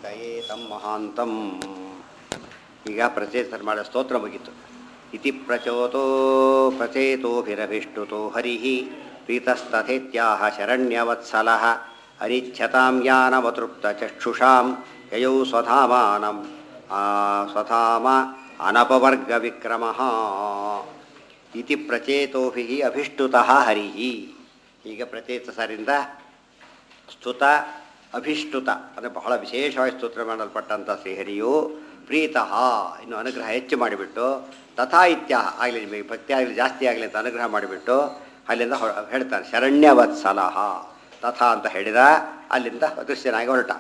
ಚಿಂತೆಯೇ ತಮ್ಮ ಮಹಾಂತಂ ಈಗ ಪ್ರಚೇತನ ಮಾಡೋ ಸ್ತೋತ್ರ ಮುಗೀತು ಇತಿ ಪ್ರಚೋತೋ ಪ್ರಚೇತೋಭಿರಭಿಷ್ಟುತೋ ಹರಿ ಪ್ರೀತಸ್ತಥೇತ್ಯಾಹ ಶರಣ್ಯವತ್ಸಲಃ ಅನಿಚ್ಛತಾಂ ಯಾನವತೃಪ್ತಚಕ್ಷುಷಾಂ ಯಯೌ ಸ್ವಧಾಮಾನಂ ಆ, ಸ್ವಧಾಮ ಅನಪವರ್ಗವಿಕ್ರಮಃ ಇತಿ ಪ್ರಚೇತೋಭಿ ಅಭಿಷ್ಟುತಃ ಹರಿ ಈಗ ಪ್ರಚೇತಸರಿಂದ ಸ್ತುತ ಅಭಿಷ್ಟುತ ಅಂದರೆ ಬಹಳ ವಿಶೇಷವಾಗಿ ಸ್ತೋತ್ರ ಮಾಡಲ್ಪಟ್ಟಂಥ ಶ್ರೀಹರಿಯು ಪ್ರೀತಃ ಇನ್ನು ಅನುಗ್ರಹ ಹೆಚ್ಚು ಮಾಡಿಬಿಟ್ಟು ತಥಾ ಇತ್ಯಾಹ ಆಗಲಿ ನಿಮಗೆ ಭಕ್ತಿ ಆಗಲಿ ಜಾಸ್ತಿ ಆಗಲಿ ಅಂತ ಅನುಗ್ರಹ ಮಾಡಿಬಿಟ್ಟು ಅಲ್ಲಿಂದ ಹೊ- ಹೇಳ್ತಾನೆ ಶರಣ್ಯವತ್ಸಲಹ ತಥಾ ಅಂತ ಹೇಳಿದ ಅಲ್ಲಿಂದ ಅದೃಶ್ಯನಾಗಿ ಹೊರಟ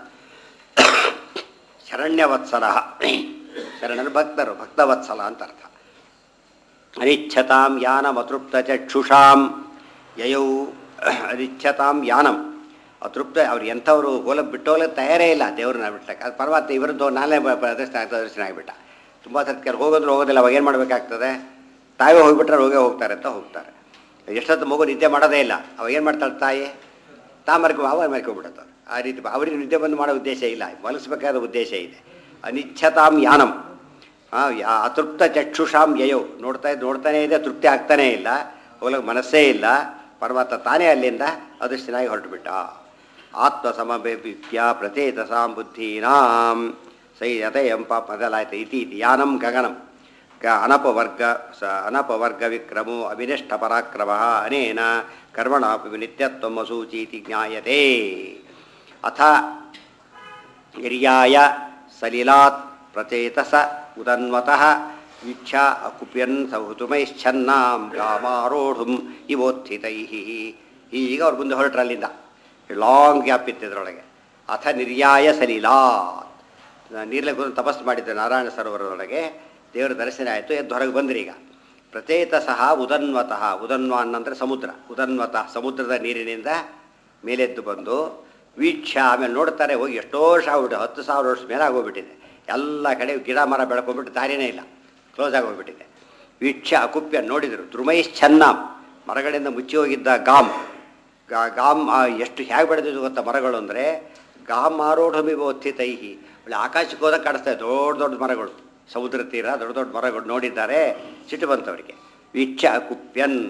ಶರಣ್ಯವತ್ಸಲ ಶರಣರು ಭಕ್ತರು ಭಕ್ತವತ್ಸಲ ಅಂತ ಅರ್ಥ ಅನಿಚ್ಛತಾಂ ಯಾನಂ ಅತೃಪ್ತ ಚಕ್ಷುಷಾಂ ಯಯೌ ಅನಿಚ್ಛತಾಂ ಯಾನಂ ಅತೃಪ್ತ ಅವ್ರು ಎಂಥವ್ರು ಹೋಲ ಬಿಟ್ಟೋಗ್ಲಿಕ್ಕೆ ತಯಾರೇ ಇಲ್ಲ ದೇವ್ರನ್ನ ಬಿಡ್ಲಿಕ್ಕೆ ಅದು ಪರಮಾತ್ಮ ಇವರದ್ದು ನಾನೇ ಪ್ರದರ್ಶನ ಪ್ರದರ್ಶನ ಆಗಿಬಿಟ್ಟ ತುಂಬ ಸತ್ಕರ್ ಹೋಗೋದ್ರು ಹೋಗೋದಿಲ್ಲ ಅವಾಗ ಏನು ಮಾಡಬೇಕಾಗ್ತದೆ ತಾವೇ ಹೋಗಿಬಿಟ್ರೆ ಹೋಗೇ ಹೋಗ್ತಾರೆ ಅಂತ ಹೋಗ್ತಾರೆ ಎಷ್ಟೊತ್ತು ಮಗು ನಿದ್ದೆ ಮಾಡೋದೇ ಇಲ್ಲ ಅವಾಗ ಏನು ಮಾಡ್ತಾಳೆ ತಾಯಿ ತಾ ಮರ್ಕೊ ಅವ ಮರ್ಕೊಂಡ್ಬಿಡುತ್ತೆ ಆ ರೀತಿ ಅವರಿಗೆ ನಿದ್ದೆ ಬಂದು ಮಾಡೋ ಉದ್ದೇಶ ಇಲ್ಲ ಮಲಸಬೇಕಾದ ಉದ್ದೇಶ ಇದೆ ಅನಿಚ್ಛತಾಂ ಯಾನಂ ಆ, ಯಾ- ಅತೃಪ್ತ ಚಕ್ಷುಷಾಂ ಯಯೋ ನೋಡ್ತಾ ಇದ್ದು ನೋಡ್ತಾನೇ ಇದೆ ತೃಪ್ತಿ ಆಗ್ತಾನೇ ಇಲ್ಲ ಹೋಗ್ಲಿಕ್ಕೆ ಮನಸ್ಸೇ ಇಲ್ಲ ಪರಮಾತ್ಮ ತಾನೇ ಅಲ್ಲಿಂದ ಅದೃಷ್ಟನಾಗಿ ಹೊರಟುಬಿಟ್ಟ ಆತ್ಮ ಸಮಭಿಪ್ಯ ಪ್ರಚೇತಸಾಂ ಬುದ್ಧೀನಾಂ ಸೈ ಯಥಯಂಪ ಮೊದಲಾಯ್ತು ಇತಿ ಇತಿ ಯಾನಂ ಗಗನಂ ಗ ಅನಪವರ್ಗ ಸ ಅನಪವರ್ಗ ವಿಕ್ರಮೋ ಅವಿನಿಷ್ಠ ಪರಾಕ್ರಮ ಅನೇನ ಕರ್ಮಣಾಪಿ ನಿತ್ಯತ್ವಂ ಅಸೂಚೀತಿ ಜ್ಞಾಯತೆ ಅಥ ಹಿರ್ಯಾಯ ಸಲಿಲಾತ್ ಪ್ರಚೇತಸ ಉದನ್ವತಃ ವೀಕ್ಷಾ ಅಕುಪ್ಯನ್ ಸೌಹುತುಮೈಶ್ಚನ್ನಾಂ ಕಾಮಾರೋಢುಂ ಇವೋತ್ಥಿತೈ ಈಗ ಅವ್ರು ಮುಂದೆ ಹೊರಟ್ರು ಅಲ್ಲಿಂದ ಲಾಂಗ್ ಗ್ಯಾಪ್ ಇತ್ತು ಇದರೊಳಗೆ ಅಥ ನಿರ್ಯಾಯ ಸಲಿಲಾತ್ ನೀರಲೆ ಕೂತು ತಪಸ್ಸು ಮಾಡಿದ್ದೆ ನಾರಾಯಣ ಸರೋವರದೊಳಗೆ ದೇವರ ದರ್ಶನ ಆಯಿತು ಎದ್ದು ಹೊರಗೆ ಬಂದ್ರಿ ಈಗ ಪ್ರಚೇತ ಸಹ ಉದನ್ವತಃ ಉದನ್ವ ಅನ್ನಂದ್ರೆ ಸಮುದ್ರ ಉದನ್ವತಃ ಸಮುದ್ರದ ನೀರಿನಿಂದ ಮೇಲೆದ್ದು ಬಂದು ವೀಕ್ಷ ಆಮೇಲೆ ನೋಡ್ತಾರೆ ಹೋಗಿ ಎಷ್ಟೋ ವರ್ಷ ಆಗ್ಬಿಟ್ಟು ಹತ್ತು ಸಾವಿರ ವರ್ಷ ಮೇಲೆ ಆಗೋಗ್ಬಿಟ್ಟಿದೆ ಎಲ್ಲ ಕಡೆ ಗಿಡ ಮರ ಬೆಳ್ಕೊಂಡ್ಬಿಟ್ಟು ದಾರಿನೇ ಇಲ್ಲ ಕ್ಲೋಸ್ ಆಗೋಗ್ಬಿಟ್ಟಿದೆ ವೀಕ್ಷ ಅಕುಪ್ಯ ನೋಡಿದರು ದ್ರುಮೈಶ್ಚನ್ನಾಂ ಮರಗಳಿಂದ ಮುಚ್ಚಿ ಹೋಗಿದ್ದ ಗಾಮ್ ಗಾ- ಗಾಮ್ ಆ, ಎಷ್ಟು ಹೇಗೆ ಬೆಳೆದಿದ್ದು ಗೊತ್ತಾ ಮರಗಳು ಅಂದರೆ ಗಾಮ್ ಆರೋಢಮಿವ ಒತ್ತಿತೈಹಿ ಒಳ್ಳೆ ಆಕಾಶಕ್ಕೆ ಹೋದಾಗ ಕಾಣಿಸ್ತಾ ಇದೆ ದೊಡ್ಡ ದೊಡ್ಡ ಮರಗಳು ಸಮುದ್ರ ತೀರ ದೊಡ್ಡ ದೊಡ್ಡ ಮರಗಳು ನೋಡಿದ್ದಾರೆ ಸಿಟ್ಟು ಬಂತವರಿಗೆ ವೀಕ್ಷ ಕುಪ್ಯನ್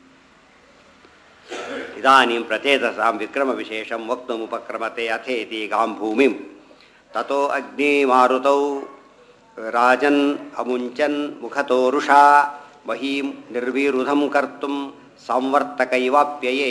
ಇದಾನೀಂ ಪ್ರಚೇತಸಾಂ ವಿಕ್ರಮ ವಿಶೇಷಂ ವಕ್ತುಮುಪಕ್ರಮತೆ ಅಥೇತಿ ಗಾಂ ಭೂಮಿಂ ತಥೋ ಅಗ್ನಿ ಮಾರುತೌ ರಾಜನ್ ಅಮುಂಚನ್ ಮುಖತೋರುಷಾ ಮಹೀಂ ನಿರ್ವಿರುಧಂ ಕರ್ತುಂ ಸಂವರ್ತಕೈವಾಪ್ಯಯೇ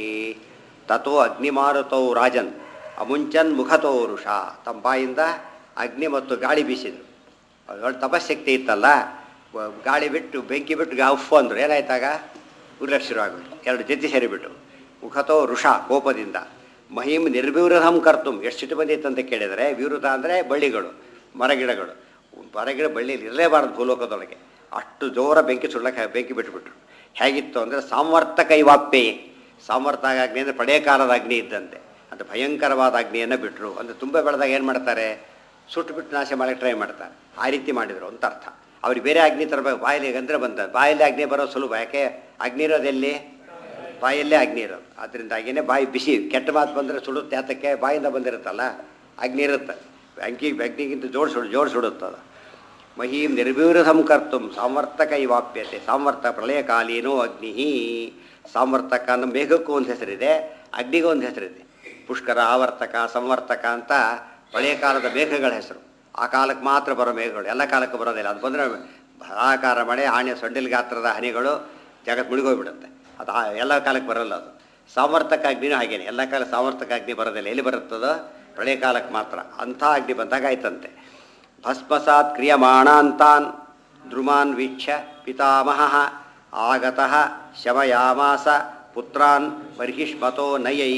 ತಥೋ ಅಗ್ನಿಮಾರುತೌ ರಾಜನ್ ಅಮುಂಚನ್ ಮುಖತೋರುಷ ತಮ್ಮ ಬಾಯಿಂದ ಅಗ್ನಿ ಮತ್ತು ಗಾಳಿ ಬೀಸಿದರು ದೊಡ್ಡ ತಪಶಕ್ತಿ ಇತ್ತಲ್ಲ ವ- ಗಾಳಿ ಬಿಟ್ಟು ಬೆಂಕಿ ಬಿಟ್ಟು ಗಾ ಉಫ್ ಅಂದರು ಏನಾಯ್ತಾಗ ಉರ್ಲಕ್ಕೆ ಶುರುವಾಗ್ಬಿಟ್ಟು ಎರಡು ಜೊತೆ ಸೇರಿಬಿಟ್ಟು ಮುಖತೋ ಋಷ ಕೋಪದಿಂದ ಮಹಿಮ್ ನಿರ್ವಿವೃಧಂ ಕರ್ತುಂ ಎಷ್ಟು ಸಿಟ್ಟು ಬಂದಿತ್ತು ಅಂತ ಕೇಳಿದರೆ ವಿವೃತ ಅಂದರೆ ಬಳ್ಳಿಗಳು ಮರಗಿಡಗಳು ಮರಗಿಡ ಬಳ್ಳಿಯಲ್ಲಿ ಇರಲೇಬಾರದು ಭೂಲೋಕದೊಳಗೆ ಅಷ್ಟು ಜೋರ ಬೆಂಕಿ ಸುಳ್ಳಕ್ಕೆ ಬೆಂಕಿ ಬಿಟ್ಟುಬಿಟ್ರು ಹೇಗಿತ್ತು ಅಂದರೆ ಸಾಮರ್ಥಕ ಇವಾಪ್ಪೆಯೇ ಸಾಮರ್ಥ್ಯ ಅಗ್ನಿ ಅಂದರೆ ಪಡೆಯಕಾಲದ ಅಗ್ನಿ ಇದ್ದಂತೆ ಅಂತ ಭಯಂಕರವಾದ ಅಗ್ನಿಯನ್ನು ಬಿಟ್ಟರು ಅಂದರೆ ತುಂಬ ಬೆಳೆದಾಗ ಏನು ಮಾಡ್ತಾರೆ ಸುಟ್ಟು ಬಿಟ್ಟು ನಾಶ ಮಾಡೋಕ್ಕೆ ಟ್ರೈ ಮಾಡ್ತಾರೆ ಆ ರೀತಿ ಮಾಡಿದರು ಅಂತ ಅರ್ಥ ಅವ್ರಿಗೆ ಬೇರೆ ಅಗ್ನಿ ತರಬೇಕು ಬಾಯಲ್ಲಿ ಗಂದ್ರೆ ಬಂದ ಬಾಯಲ್ಲಿ ಅಗ್ನಿ ಬರೋ ಸುಲಭ ಯಾಕೆ ಅಗ್ನಿ ಇರೋದೆಲ್ಲಿ ಬಾಯಲ್ಲೇ ಅಗ್ನಿ ಇರೋದು ಅದರಿಂದಾಗಿಯೇ ಬಾಯಿ ಬಿಸಿ ಕೆಟ್ಟ ಮಾತು ಬಂದರೆ ಸುಡುತ್ತೆ ಯಾತಕ್ಕೆ ಬಾಯಿಂದ ಬಂದಿರುತ್ತಲ್ಲ ಅಗ್ನಿ ಇರುತ್ತೆ ಅಂಕಿ ಅಗ್ನಿಗಿಂತ ಜೋಡು ಸುಡು ಜೋಡು ಸುಡುತ್ತದು ಮಹೀಂ ನಿರ್ವಿವೃಧಂ ಕರ್ತುಂ ಸಾಮರ್ಥಕ ಇವಾಪ್ಯತೆ ಸಾಮರ್ಥ ಪ್ರಳಯಕಾಲೀನೋ ಅಗ್ನಿ ಸಾಮರ್ಥಕ ಅನ್ನೋ ಮೇಘಕ್ಕೂ ಒಂದು ಹೆಸರಿದೆ ಅಗ್ನಿಗೂ ಒಂದು ಹೆಸರಿದೆ ಪುಷ್ಕರ ಆವರ್ತಕ ಸಂವರ್ತಕ ಅಂತ ಪ್ರಳಯ ಕಾಲದ ಮೇಘಗಳ ಹೆಸರು ಆ ಕಾಲಕ್ಕೆ ಮಾತ್ರ ಬರೋ ಮೇಘಗಳು ಎಲ್ಲ ಕಾಲಕ್ಕೂ ಬರೋದಿಲ್ಲ ಅದು ಬಂದರೆ ಧಾರಾಕಾರ ಮಳೆ ಆಣೆ ಸೊಂಡಿಲ್ ಗಾತ್ರದ ಹನಿಗಳು ಜಗತ್ತು ಮುಳುಗೋಗ್ಬಿಡುತ್ತೆ ಅದು ಆ- ಎಲ್ಲ ಕಾಲಕ್ಕೆ ಬರೋಲ್ಲ ಅದು ಸಾಮರ್ಥಕ ಅಗ್ನಿನೂ ಹಾಗೇನೆ ಎಲ್ಲ ಕಾಲ ಸಾಮರ್ಥಕ ಅಗ್ನಿ ಬರೋದಿಲ್ಲ ಎಲ್ಲಿ ಬರುತ್ತದೋ ಪ್ರಳಯ ಕಾಲಕ್ಕೆ ಮಾತ್ರ ಅಂಥ ಅಗ್ನಿ ಬಂದಾಗ ಆಯ್ತಂತೆ ಭಸ್ಮಸಾತ್ ಕ್ರಿಯಮಾಣಾಂತಾನ್ ದ್ರುಮಾನ್ ವೀಕ್ಷ್ಯ ಪಿತಾಮಹ ಆಗತಃ ಶಮಯಾಮಾಸ ಪುತ್ರಾನ್ ಬರ್ಹಿಷ್ಮತೋ ನಯೈ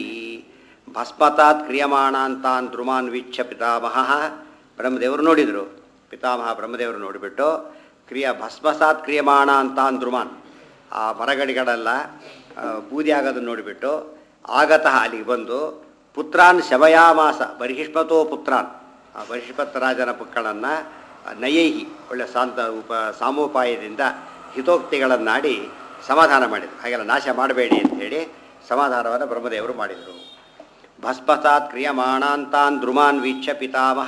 ಭಸ್ಮತಾತ್ ಕ್ರಿಯಮಾಣಾಂತಾನ್ ದ್ರುಮಾನ್ ವೀಕ್ಷ್ಯ ಪಿತಾಮಹ ಬ್ರಹ್ಮದೇವರು ನೋಡಿದರು ಪಿತಾಮಹ ಬ್ರಹ್ಮದೇವರು ನೋಡಿಬಿಟ್ಟು ಕ್ರಿಯ ಭಸ್ಮಸಾತ್ ಕ್ರಿಯಮಾಣಾಂತಾನ್ ದ್ರುಮಾನ್ ಆ ಮರಗಡಿಗಳೆಲ್ಲ ಆ, ಬೂದಿ ಆಗೋದನ್ನು ನೋಡಿಬಿಟ್ಟು ಆಗತಃ ಅಲ್ಲಿಗೆ ಬಂದು ಪುತ್ರಾನ್ ಶಮಯಾಮಾಸ ಬಹಿಷ್ಮತೋ ಪುತ್ರಾನ್ ಆ ಬಹಿಷ್ಮತ್ ರಾಜನ ಮಕ್ಕಳನ್ನು ನಯೈಹಿ ಒಳ್ಳೆ ಶಾಂತ ಉಪ ಸಾಮೋಪಾಯದಿಂದ ಹಿತೋಕ್ತಿಗಳನ್ನಾಡಿ ಸಮಾಧಾನ ಮಾಡಿದರು ಹಾಗೆಲ್ಲ ನಾಶ ಮಾಡಬೇಡಿ ಅಂತ ಹೇಳಿ ಸಮಾಧಾನವನ್ನು ಬ್ರಹ್ಮದೇವರು ಮಾಡಿದರು ಭಸ್ಮಸಾತ್ ಕ್ರಿಯಮಾಣಾಂತಾನ್ ದ್ರುಮಾನ್ ವೀಕ್ಷ್ಯ ಪಿತಾಮಹ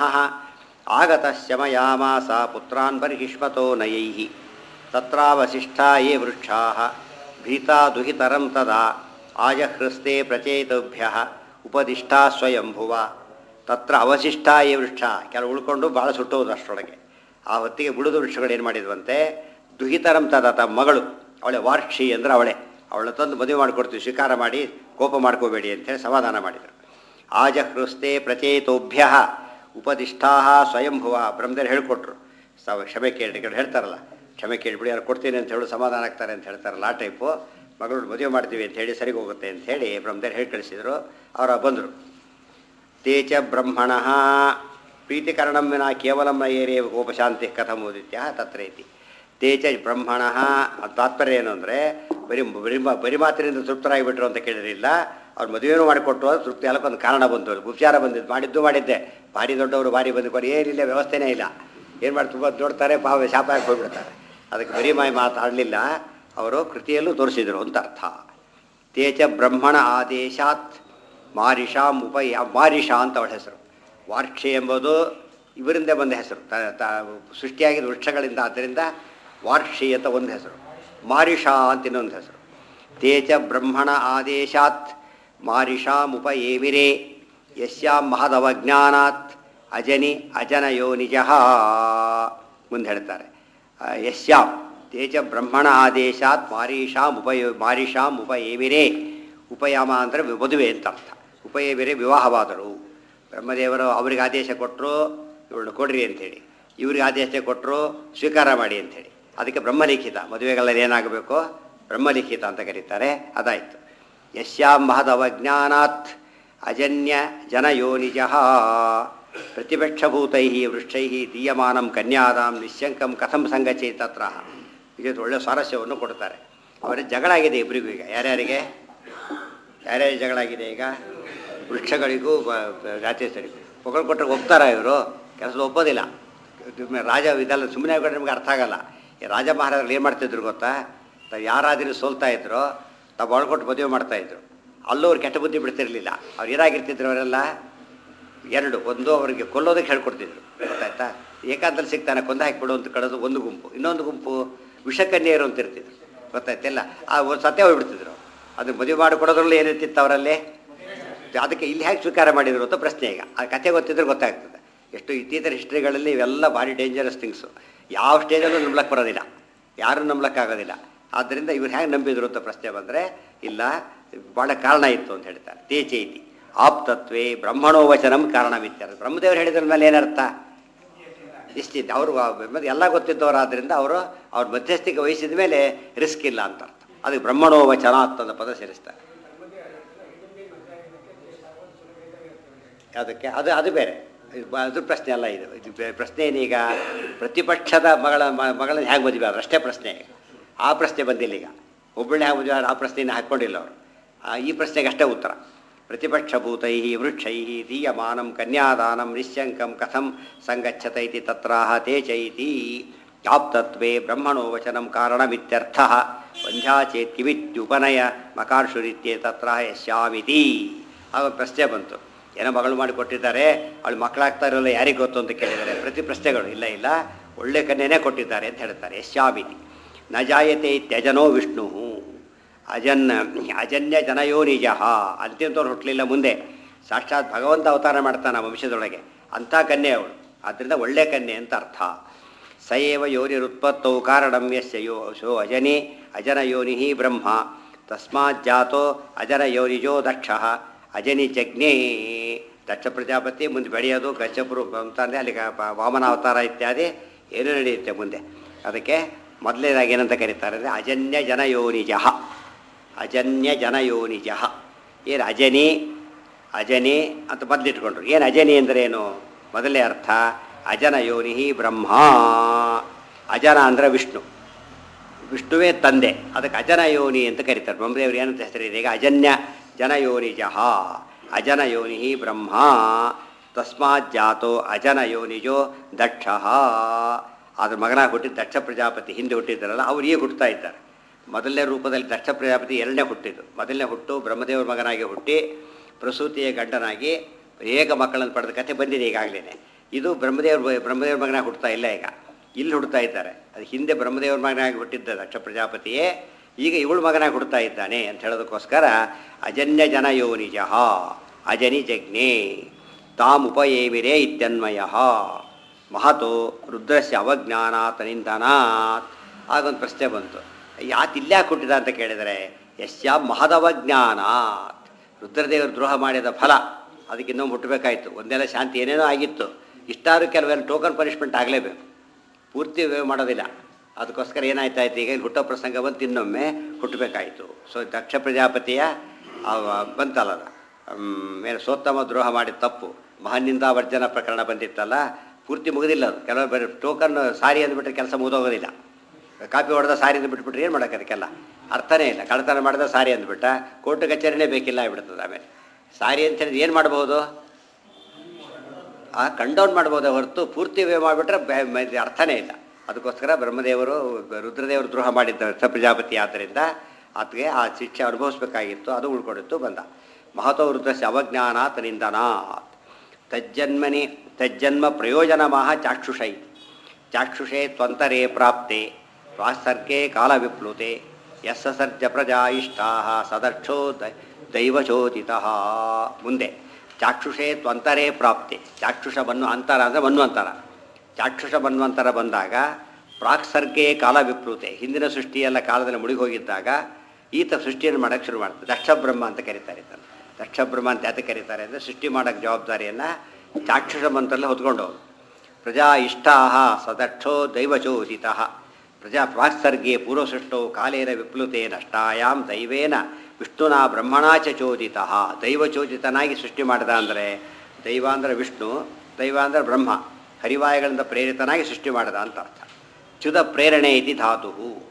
ಆಗತಶ್ಯಮಯಾಮಾಸ ಪುತ್ರಾನ್ ಬರ್ಹಿಷ್ಮತೋ ನಯೈಃ ತತ್ರಾವಶಿಷ್ಠಾ ಯೇ ವೃಕ್ಷಾಃ ಭೀತಾ ದುಹಿತರಂ ತದಾ ಆಜಹೃಸ್ತೆ ಪ್ರಚೇತಭ್ಯ ಉಪದಿಷ್ಠಾ ಸ್ವಯಂಭುವ ತತ್ರ ಅವಶಿಷ್ಟ ಈ ವೃಕ್ಷ ಕೆಲವು ಉಳ್ಕೊಂಡು ಭಾಳ ಸುಟ್ಟೋದು ಅಷ್ಟರೊಳಗೆ ಆ ಹೊತ್ತಿಗೆ ಬಿಡುದು ವೃಕ್ಷಗಳು ಏನು ಮಾಡಿದ್ವಂತೆ ದುಹಿತರಂ ತದ ತಮ್ಮ ಮಗಳು ಅವಳೆ ವಾರ್ಷಿ ಅಂದ್ರೆ ಅವಳೆ ಅವಳ ತಂದು ಮದುವೆ ಮಾಡಿಕೊಡ್ತೀವಿ ಸ್ವೀಕಾರ ಮಾಡಿ ಕೋಪ ಮಾಡ್ಕೋಬೇಡಿ ಅಂತೇಳಿ ಸಮಾಧಾನ ಮಾಡಿದರು ಆಜಹೃಸ್ತೆ ಪ್ರಚೇತೋಭ್ಯ ಉಪದಿಷ್ಠಾ ಸ್ವಯಂಭುವ ಬ್ರಹ್ಮದೇವರು ಹೇಳ್ಕೊಟ್ರು ಸವ ಕ್ಷಮೆ ಕೇಳಿ ಕಡೆ ಹೇಳ್ತಾರಲ್ಲ ಕ್ಷಮೆ ಕೇಳಿಬಿಡಿ ಯಾರು ಕೊಡ್ತೀನಿ ಅಂತ ಹೇಳಿ ಸಮಾಧಾನ ಆಗ್ತಾರೆ ಅಂತ ಹೇಳ್ತಾರಲ್ಲ ಆ ಟೈಪು ಮಗಳು ಮದುವೆ ಮಾಡ್ತೀವಿ ಅಂತ ಹೇಳಿ ಸರಿಗೆ ಹೋಗುತ್ತೆ ಅಂತ ಹೇಳಿ ಬ್ರಹ್ಮದೇವರು ಹೇಳಿ ಕಳಿಸಿದರು ಅವರ ಬಂದರು ತೇ ಚ ಬ್ರಹ್ಮಣ ಪ್ರೀತಿಕರಣಂ ವಿನ ಕೇವಲಂ ನ ಏರೇ ಗೋಪಶಾಂತಿ ಕಥಂ ಓದಿತ್ಯ ತತ್ರ ಇತಿ ತೇ ಚ ಬ್ರಹ್ಮಣ ತಾತ್ಪರ್ಯ ಏನು ಅಂದರೆ ಬರೀ ಬರಿ ಮಾ- ಬರಿ ಮಾತಿನಿಂದ ತೃಪ್ತರಾಗಿಬಿಟ್ರು ಅಂತ ಕೇಳಿರಲಿಲ್ಲ ಅವ್ರು ಮದುವೆನೂ ಮಾಡಿಕೊಟ್ಟು ಅದು ತೃಪ್ತಿ ಆಗಕ್ಕೆ ಒಂದು ಕಾರಣ ಬಂತು ಅಲ್ಲಿ ಉಪಚಾರ ಬಂದಿದ್ದು ಮಾಡಿದ್ದು ಮಾಡಿದ್ದೆ ಭಾರಿ ದೊಡ್ಡವರು ಭಾರಿ ಬಂದು ಕೊಡಿ ಏನಿಲ್ಲ ವ್ಯವಸ್ಥೆನೇ ಇಲ್ಲ ಏನು ಮಾಡಿ ತುಂಬ ನೋಡ್ತಾರೆ ಪಾವ ಶಾಪ ಹಾಕಿ ಹೋಗ್ಬಿಡ್ತಾರೆ ಅದಕ್ಕೆ ಬರೀ ಮಾಯಿ ಮಾತಾಡಲಿಲ್ಲ ಅವರು ಕೃತಿಯಲ್ಲೂ ತೋರಿಸಿದರು ಅಂತ ಅರ್ಥ ತೇಚ ಬ್ರಹ್ಮಣ ಆದೇಶಾತ್ ಮಾರಿಷಾಂ ಉಪಯ ಮಾರಿಷಾ ಅಂತ ಅವಳ ಹೆಸರು ವಾರ್ಕ್ಷೆ ಎಂಬುದು ಇವರಿಂದ ಬಂದ ಹೆಸರು ತ ತ ಸೃಷ್ಟಿಯಾಗಿದ್ದ ವೃಕ್ಷಗಳಿಂದ ಆದ್ದರಿಂದ ವಾರ್ಷಿ ಅಂತ ಒಂದು ಹೆಸರು ಮಾರಿಷಾ ಅಂತ ಇನ್ನೊಂದು ಹೆಸರು ತೇಚ ಬ್ರಹ್ಮಣ ಆದೇಶಾತ್ ಮಾರಿಷಾಂ ಉಪಯೇಮಿರೇ ಯಸ್ಯಾಂ ಮಹದವಜ್ಞಾನಾತ್ ಅಜನಿ ಅಜನ ಯೋನಿಜ ಮುಂದೆ ಹೇಳ್ತಾರೆ ಆ, ಯಸ್ಯಾಂ ತೇಜ ಬ್ರಹ್ಮಣ ಆದೇಶಾತ್ ಮಾರೀಷಾಂ ಉಪಯೋ ಮಾರಿಷಾಂ ಉಪಯೇಮಿರೇ ಉಪಯಾಮ ಅಂದರೆ ಮದುವೆ ಅಂತ ಅರ್ಥ ಉಪಯೇಮಿರೇ ವಿವಾಹವಾದರು ಬ್ರಹ್ಮದೇವರು ಅವ್ರಿಗೆ ಆದೇಶ ಕೊಟ್ಟರು ಇವಳನ್ನ ಕೊಡ್ರಿ ಅಂಥೇಳಿ ಇವ್ರಿಗೆ ಆದೇಶ ಕೊಟ್ಟರು ಸ್ವೀಕಾರ ಮಾಡಿ ಅಂಥೇಳಿ ಅದಕ್ಕೆ ಬ್ರಹ್ಮಲಿಖಿತ ಮದುವೆಗಳಲ್ಲಿ ಏನಾಗಬೇಕು ಬ್ರಹ್ಮಲಿಖಿತ ಅಂತ ಕರೀತಾರೆ ಅದಾಯಿತು ಯಸ್ಯಾಂ ಮಹದವಜ್ಞಾನಾತ್ ಅಜನ್ಯ ಜನಯೋನಿಜ ಪ್ರತಿಪಕ್ಷಭೂತೈ ವೃಕ್ಷೈ ದೀಯಮಾನಂ ಕನ್ಯಾದಾಂ ನಿಶ್ಯಂಕಂ ಕಥಂ ಸಂಗಚೆ ತತ್ರ ಇದಕ್ಕೆ ಒಳ್ಳೆಯ ಸ್ವಾರಸ್ಯವನ್ನು ಕೊಡ್ತಾರೆ ಅವರಿಗೆ ಜಗಳ ಆಗಿದೆ ಇಬ್ಬರಿಗೂ ಈಗ ಯಾರ್ಯಾರಿಗೆ ಯಾರ್ಯಾರಿಗೆ ಜಗಳ ಆಗಿದೆ ಈಗ ವೃಕ್ಷಗಳಿಗೂ ಬ- ಬ- ರಾಜೇಶ್ವರಿಗೂ ಹೊಗಳು ಕೊಟ್ಟರೆ ಒಪ್ತಾರ ಇವರು ಕೆಲಸದ ಒಪ್ಪೋದಿಲ್ಲ ಇದು ರಾಜ ಇದೆಲ್ಲ ಸುಮ್ಮನೆ ಕೊಟ್ಟರೆ ನಿಮ್ಗೆ ಅರ್ಥ ಆಗಲ್ಲ ಈ ರಾಜ ಮಹಾರಾಜರು ಏನು ಮಾಡ್ತಿದ್ರು ಗೊತ್ತಾ ತಾವು ಯಾರಾದರೂ ಸೋಲ್ತಾ ಇದ್ರು ತಾವು ಒಳಕೊಟ್ಟು ಮದುವೆ ಮಾಡ್ತಾಯಿದ್ರು ಅಲ್ಲೂ ಅವ್ರು ಕೆಟ್ಟ ಬುದ್ಧಿ ಬಿಡ್ತಿರ್ಲಿಲ್ಲ ಅವ್ರು ಏನಾಗಿರ್ತಿದ್ರು ಅವರೆಲ್ಲ ಎರಡು ಒಂದು ಅವರಿಗೆ ಕೊಲ್ಲೋದಕ್ಕೆ ಹೇಳ್ಕೊಡ್ತಿದ್ರು ಗೊತ್ತಾಯ್ತಾ ಏಕಾಂತಲ್ಲಿ ಸಿಗ್ತಾನೆ ಕೊಂದ ಹಾಕಿಬಿಡು ಅಂತ ಕಳೆದು ಒಂದು ಗುಂಪು ಇನ್ನೊಂದು ಗುಂಪು ವಿಷಕನ್ಯರು ಅಂತ ಇರ್ತಿದ್ರು ಗೊತ್ತಾಯ್ತಿಲ್ಲ ಆ ಒಂದು ಸತ್ಯ ಹೋಗ್ಬಿಡ್ತಿದ್ರು ಅದು ಮದುವೆ ಮಾಡಿಕೊಡೋದ್ರಲ್ಲಿ ಏನಿರ್ತಿತ್ತು ಅವರಲ್ಲಿ ಅದಕ್ಕೆ ಇಲ್ಲಿ ಹೇಗೆ ಸ್ವೀಕಾರ ಮಾಡಿದ್ರು ಅಂತ ಪ್ರಶ್ನೆ ಈಗ ಆ ಕಥೆ ಗೊತ್ತಿದ್ರೆ ಗೊತ್ತಾಗ್ತದೆ ಎಷ್ಟು ಇತ್ತೀಚಿನ ಹಿಸ್ಟ್ರಿಗಳಲ್ಲಿ ಇವೆಲ್ಲ ಭಾರಿ ಡೇಂಜರಸ್ ಥಿಂಗ್ಸು ಯಾವ ಸ್ಟೇಜಲ್ಲೂ ನಂಬ್ಲಕ್ಕೆ ಬರೋದಿಲ್ಲ ಯಾರೂ ನಂಬ್ಲಕ್ಕಾಗೋದಿಲ್ಲ ಆದ್ದರಿಂದ ಇವ್ರು ಹೇಗೆ ನಂಬಿದ್ರು ಅಂತ ಪ್ರಶ್ನೆ ಬಂದರೆ ಇಲ್ಲ ಭಾಳ ಕಾರಣ ಇತ್ತು ಅಂತ ಹೇಳ್ತಾರೆ ತೇಚೆ ಇತಿ ಆಪ್ತತ್ವೇ ಬ್ರಹ್ಮಣೋ ವಚನಂ ಕಾರಣವಿತ್ತರ ಬ್ರಹ್ಮದೇವರು ಹೇಳಿದ್ರ ಮೇಲೆ ಏನರ್ಥ ಇಷ್ಟಿದೆ ಅವರು ಮತ್ತೆ ಎಲ್ಲ ಗೊತ್ತಿದ್ದವರಾದ್ದರಿಂದ ಅವರು ಅವ್ರ ಮಧ್ಯಸ್ಥಿಕೆ ವಹಿಸಿದ ಮೇಲೆ ರಿಸ್ಕ್ ಇಲ್ಲ ಅಂತ ಅರ್ಥ ಅದಕ್ಕೆ ಬ್ರಹ್ಮಣೋ ವಚನ ಅಂತ ಪದ ಸೇರಿಸ್ತಾರೆ ಅದಕ್ಕೆ ಅದು ಅದು ಬೇರೆ ಇದು ಬ- ಅದು ಪ್ರಶ್ನೆ ಅಲ್ಲ ಇದು ಇದು ಬೇ- ಪ್ರಶ್ನೆ ಏನೀಗ ಪ್ರತಿಪಕ್ಷದ ಮಗಳ ಮ- ಮಗಳನ್ನ ಹೇಗೆ ಮದುವೆ ಆದ್ರು ಅಷ್ಟೇ ಪ್ರಶ್ನೆ ಈಗ ಆ ಪ್ರಶ್ನೆ ಬಂದಿಲ್ಲ ಈಗ ಒಬ್ಬಳನ್ನ ಹೇಗೆ ಮದುವೆ ಆದ್ರು ಆ ಪ್ರಶ್ನೆಯನ್ನು ಹಾಕ್ಕೊಂಡಿಲ್ಲ ಅವರು ಆ, ಈ ಪ್ರಶ್ನೆಗೆ ಅಷ್ಟೇ ಉತ್ತರ ಪ್ರತಿಪಕ್ಷಭೂತೈ ವೃಕ್ಷೈ ದೀಯಮಾನಂ ಕನ್ಯಾದಾನಂ ನಿಶ್ಯಂಕಂ ಕಥಂ ಸಂಗಚ್ಚತ ಇತಿ ತತ್ರಾಹ ತೇ ಚೈತಿ ಆಪ್ತತ್ವೇ ಬ್ರಹ್ಮಣೋ ವಚನಂ ಕಾರಣಮಿತ್ಯರ್ಥ ವಂಧ್ಯಾ ಚೇತ್ ಕಿವಿತ್ಯುಪನಯ ಮಕಾರ್ಷುರಿತ್ಯೆ ತತ್ರ ಯಶ್ಯಾಮಿತಿ ಆಗ ಪ್ರಶ್ನೆ ಬಂತು ಏನೋ ಮಗಳು ಮಾಡಿ ಕೊಟ್ಟಿದ್ದಾರೆ ಅವಳು ಮಕ್ಕಳಾಗ್ತಾ ಇರೋಲ್ಲ ಯಾರಿಗೆ ಗೊತ್ತು ಅಂತ ಕೇಳಿದ್ದಾರೆ ಪ್ರತಿ ಪ್ರಶ್ನೆಗಳು ಇಲ್ಲ ಇಲ್ಲ ಒಳ್ಳೆ ಕನ್ಯೆನೇ ಕೊಟ್ಟಿದ್ದಾರೆ ಅಂತ ಹೇಳ್ತಾರೆ ಯಶ್ಯಾಮಿತಿ ನ ಜಾಯತೆ ತ್ಯಜನೋ ವಿಷ್ಣು ಅಜನ್ ಅಜನ್ಯ ಜನಯೋ ನಿಜ ಅಂತಿಂತವ್ರು ಹುಟ್ಟಲಿಲ್ಲ ಮುಂದೆ ಸಾಕ್ಷಾತ್ ಭಗವಂತ ಅವತಾರ ಮಾಡ್ತಾನೆ ಆ ವಂಶದೊಳಗೆ ಅಂಥ ಕನ್ಯೆ ಅವಳು ಆದ್ದರಿಂದ ಒಳ್ಳೆ ಕನ್ಯೆ ಅಂತ ಅರ್ಥ ಸಯೇವ ಯೋನಿರುತ್ಪತ್ತೌ ಕಾರಣಂ ಯಸ್ಯ ಯೋ ಶೋ ಅಜನಿ ಅಜನ ಯೋನಿ ಬ್ರಹ್ಮ ತಸ್ಮಾತ್ ಜಾತೋ ಅಜನ ಯೋನಿಜೋ ದಕ್ಷ ಅಜನಿ ಜಜ್ಞೆ ದಕ್ಷ ಪ್ರಜಾಪತಿ ಮುಂದೆ ಬೆಳೆಯೋದು ಗಚ್ಚಪುರು ಅಂತಾನೆ ಅಲ್ಲಿ ಗ- ಪ- ವಾಮನ ಅವತಾರ ಇತ್ಯಾದಿ ಏನು ನಡೆಯುತ್ತೆ ಮುಂದೆ ಅದಕ್ಕೆ ಮೊದಲನೇದಾಗಿ ಏನಂತ ಕರೀತಾರೆ ಅಂದರೆ ಅಜನ್ಯ ಜನಯೋನಿಜ ಅಜನ್ಯ ಜನಯೋನಿಜ ಏನು ಅಜನಿ ಅಜನಿ ಅಂತ ಬದಲಿಟ್ಕೊಂಡ್ರು ಏನು ಅಜನಿ ಅಂದರೆ ಏನು ಮೊದಲನೇ ಅರ್ಥ ಅಜನ ಯೋನಿ ಬ್ರಹ್ಮ ಅಜನ ಅಂದರೆ ವಿಷ್ಣು ವಿಷ್ಣುವೇ ತಂದೆ ಅದಕ್ಕೆ ಅಜನ ಯೋನಿ ಅಂತ ಕರೀತಾರೆ ಬ್ರಹ್ಮದೇವರು ಏನಂತ ಹೆಸರಿದೆ ಈಗ ಅಜನ್ಯ ಜನಯೋನಿಜ ಅಜನ ಯೋನಿ ಬ್ರಹ್ಮ ತಸ್ಮಾತ್ ಜಾತೋ ಅಜನ ಯೋನಿಜೋ ದಕ್ಷ ಅದ್ರ ಮಗನಾಗಿ ಹುಟ್ಟಿದ ದಕ್ಷ ಪ್ರಜಾಪತಿ ಹಿಂದೆ ಹುಟ್ಟಿದ್ದಾರಲ್ಲ ಅವ್ರು ಈಗ ಹುಟ್ಟುತ್ತಾ ಇದ್ದಾರೆ ಮೊದಲನೇ ರೂಪದಲ್ಲಿ ದಕ್ಷ ಪ್ರಜಾಪತಿ ಎರಡನೇ ಹುಟ್ಟಿದ್ದು ಮೊದಲನೇ ಹುಟ್ಟು ಬ್ರಹ್ಮದೇವರ ಮಗನಾಗಿ ಹುಟ್ಟಿ ಪ್ರಸೂತಿಯ ಗಂಡನಾಗಿ ಅನೇಕ ಮಕ್ಕಳನ್ನು ಪಡೆದ ಕಥೆ ಬಂದಿದೆ ಈಗಾಗಲೇ ಇದು ಬ್ರಹ್ಮದೇವ್ರ ಬ್ರಹ್ಮದೇವ್ರ ಮಗನಾಗಿ ಹುಟ್ಟುತ್ತಾ ಇಲ್ಲ ಈಗ ಇಲ್ಲಿ ಹುಡ್ತಾ ಇದ್ದಾರೆ ಅದು ಹಿಂದೆ ಬ್ರಹ್ಮದೇವ್ರ ಮಗನಾಗಿ ಹುಟ್ಟಿದ್ದ ದಕ್ಷ ಪ್ರಜಾಪತಿಯೇ ಈಗ ಇವಳು ಮಗನಾಗಿ ಹುಡ್ತಾ ಇದ್ದಾನೆ ಅಂತ ಹೇಳೋದಕ್ಕೋಸ್ಕರ ಅಜನ್ಯ ಜನ ಯೋ ನಿಜ ಅಜನಿ ಜಜ್ಞೆ ತಾಮುಪಯೇಮಿರೇ ಇತ್ಯನ್ವಯ ಮಹತೋ ರುದ್ರಸ್ಯ ಅವಜ್ಞಾನಾತ್ ನಿಂದನಾತ್ ಆಗೊಂದು ಪ್ರಶ್ನೆ ಬಂತು ಯಾಕೆ ಇಲ್ಯಾಕೆ ಹುಟ್ಟಿದ ಅಂತ ಕೇಳಿದರೆ ಯಸ್ಯ ಮಹದವಜ್ಞಾನಾತ್ ರುದ್ರದೇವರು ದ್ರೋಹ ಮಾಡಿದ ಫಲ ಅದಕ್ಕೆ ಇನ್ನೊಮ್ಮೆ ಹುಟ್ಟಬೇಕಾಯ್ತು ಒಂದೆಲ್ಲ ಶಾಂತಿ ಏನೇನೋ ಆಗಿತ್ತು ಇಷ್ಟಾರು ಕೆಲವೆಲ್ಲ ಟೋಕನ್ ಪನಿಷ್ಮೆಂಟ್ ಆಗಲೇಬೇಕು ಪೂರ್ತಿ ವ್ಯಯ ಮಾಡೋದಿಲ್ಲ ಅದಕ್ಕೋಸ್ಕರ ಏನಾಯ್ತಾಯ್ತು ಈಗ ಇಲ್ಲಿ ಹುಟ್ಟೋ ಪ್ರಸಂಗ ಬಂತು ಇನ್ನೊಮ್ಮೆ ಹುಟ್ಟಬೇಕಾಯಿತು ಸೊ ದಕ್ಷ ಪ್ರಜಾಪತಿಯ ಅವ- ಬಂತಲ್ಲ ಅದು. ಹ್ಮ್, ಮೇಲೆ ಸೋತ್ತಮ ದ್ರೋಹ ಮಾಡಿದ ತಪ್ಪು ಮಹಾನಿಂದಾವರ್ಜನ ಪ್ರಕರಣ ಬಂದಿತ್ತಲ್ಲ ಪೂರ್ತಿ ಮುಗಿದಿಲ್ಲ ಅದು ಕೆಲವು ಬೇರೆ ಟೋಕನ್ ಸಾರಿ ಅಂದ್ಬಿಟ್ರೆ ಕೆಲಸ ಮುಗಿದೋಗೋದಿಲ್ಲ ಕಾಪಿ ಹೊಡೆದ ಸಾರಿ ಅಂದ್ಬಿಟ್ಬಿಟ್ರೆ ಏನು ಮಾಡೋಕೆ ಅದಕ್ಕೆಲ್ಲ ಅರ್ಥನೇ ಇಲ್ಲ ಕಳ್ಳತನ ಮಾಡಿದ ಸಾರಿ ಅಂದ್ಬಿಟ್ಟ ಕೋರ್ಟ್ ಕಚೇರಿನೇ ಬೇಕಿಲ್ಲ ಆಗ್ಬಿಡ್ತದೆ ಆಮೇಲೆ ಸಾರಿ ಅಂತ ಹೇಳಿದ್ರೆ ಏನು ಮಾಡ್ಬೋದು ಆ ಕಂಡೌನ್ ಮಾಡ್ಬೋದೇ ಹೊರತು ಪೂರ್ತಿ ವೇ ಮಾಡಿಬಿಟ್ರೆ ಬೆ- ಮ- ಇದು ಅರ್ಥನೇ ಇಲ್ಲ ಅದಕ್ಕೋಸ್ಕರ ಬ್ರಹ್ಮದೇವರು ರುದ್ರದೇವರು ದ್ರೋಹ ಮಾಡಿದ್ದ ಸ ಪ್ರಜಾಪತಿ ಆದ್ದರಿಂದ ಆತಗೆ ಆ ಶಿಕ್ಷೆ ಅನುಭವಿಸ್ಬೇಕಾಗಿತ್ತು ಅದು ಉಳ್ಕೊಂಡಿತ್ತು ಬಂದ ಮಹತೋ ರುದ್ರಸ್ಯ ಅವಜ್ಞಾನಾತ್ ನಿಂದನಾತ್ ತಜ್ಜನ್ಮನಿ ತಜ್ಜನ್ಮ ಪ್ರಯೋಜನಮಃ ಚಾಕ್ಷುಷೈ ಚಾಕ್ಷುಷೇ ತ್ವಂತರೇ ಪ್ರಾಪ್ತೆ ವಾತ್ಸರ್ಗೆ ಕಾಲವಿಪ್ಲುತೆ ಯಸ್ಸ ಸರ್ಜ ಪ್ರಜಾ ಇಷ್ಟಾ ಸದಕ್ಷೋ ದ ದೈವಚೋದಿತಃ ಮುಂದೆ ಚಾಕ್ಷುಷೇ ತ್ವಂತರೇ ಪ್ರಾಪ್ತಿ ಚಾಕ್ಷುಷ ಬನ್ನು ಅಂತರ ಅಂದರೆ ಮನ್ವಂತರ ಚಾಕ್ಷುಷ ಮನ್ವಂತರ ಬಂದಾಗ ಪ್ರಾಕ್ಸರ್ಗೆ ಕಾಲ ವಿಪ್ಲುತೆ ಹಿಂದಿನ ಸೃಷ್ಟಿಯೆಲ್ಲ ಕಾಲದಲ್ಲಿ ಮುಳುಗಿ ಹೋಗಿದ್ದಾಗ ಈತ ಸೃಷ್ಟಿಯನ್ನು ಮಾಡೋಕ್ಕೆ ಶುರು ಮಾಡ್ತಾರೆ ದಕ್ಷ ಬ್ರಹ್ಮ ಅಂತ ಕರೀತಾರೆ ಇದನ್ನು ದಕ್ಷ ಬ್ರಹ್ಮ ಅಂತ ಯಾತಕ್ಕೆ ಕರೀತಾರೆ ಅಂದರೆ ಸೃಷ್ಟಿ ಮಾಡೋಕ್ಕೆ ಜವಾಬ್ದಾರಿಯನ್ನು ಚಾಕ್ಷುಷ ಮಂತ್ರಲ್ಲೇ ಹೊತ್ಕೊಂಡವರು ಪ್ರಜಾ ಇಷ್ಟಾ ಸದಕ್ಷೋ ದೈವಚೋದಿತ ಪ್ರಜಾ ಪ್ರಾಕ್ಸರ್ಗೆ ಪೂರ್ವಸೃಷ್ಟೋ ಕಾಲೇನ ವಿಪ್ಲುತೆ ನಷ್ಟಾಯಾಮ್ ದೈವೇನ ವಿಷ್ಣುನ ಬ್ರಹ್ಮಣಾ ಚ ಚೋದಿತ ದೈವಚೋದಿತನಾಗಿ ಸೃಷ್ಟಿ ಮಾಡಿದ ಅಂದರೆ ದೈವ ಅಂದರೆ ವಿಷ್ಣು ದೈವ ಅಂದರೆ ಬ್ರಹ್ಮ ಹರಿವಾಯಗಳಿಂದ ಪ್ರೇರಿತನಾಗಿ ಸೃಷ್ಟಿ ಮಾಡಿದ ಅಂತ ಅರ್ಥ ಚ್ಯುತ ಪ್ರೇರಣೆ ಇತಿ ಧಾತು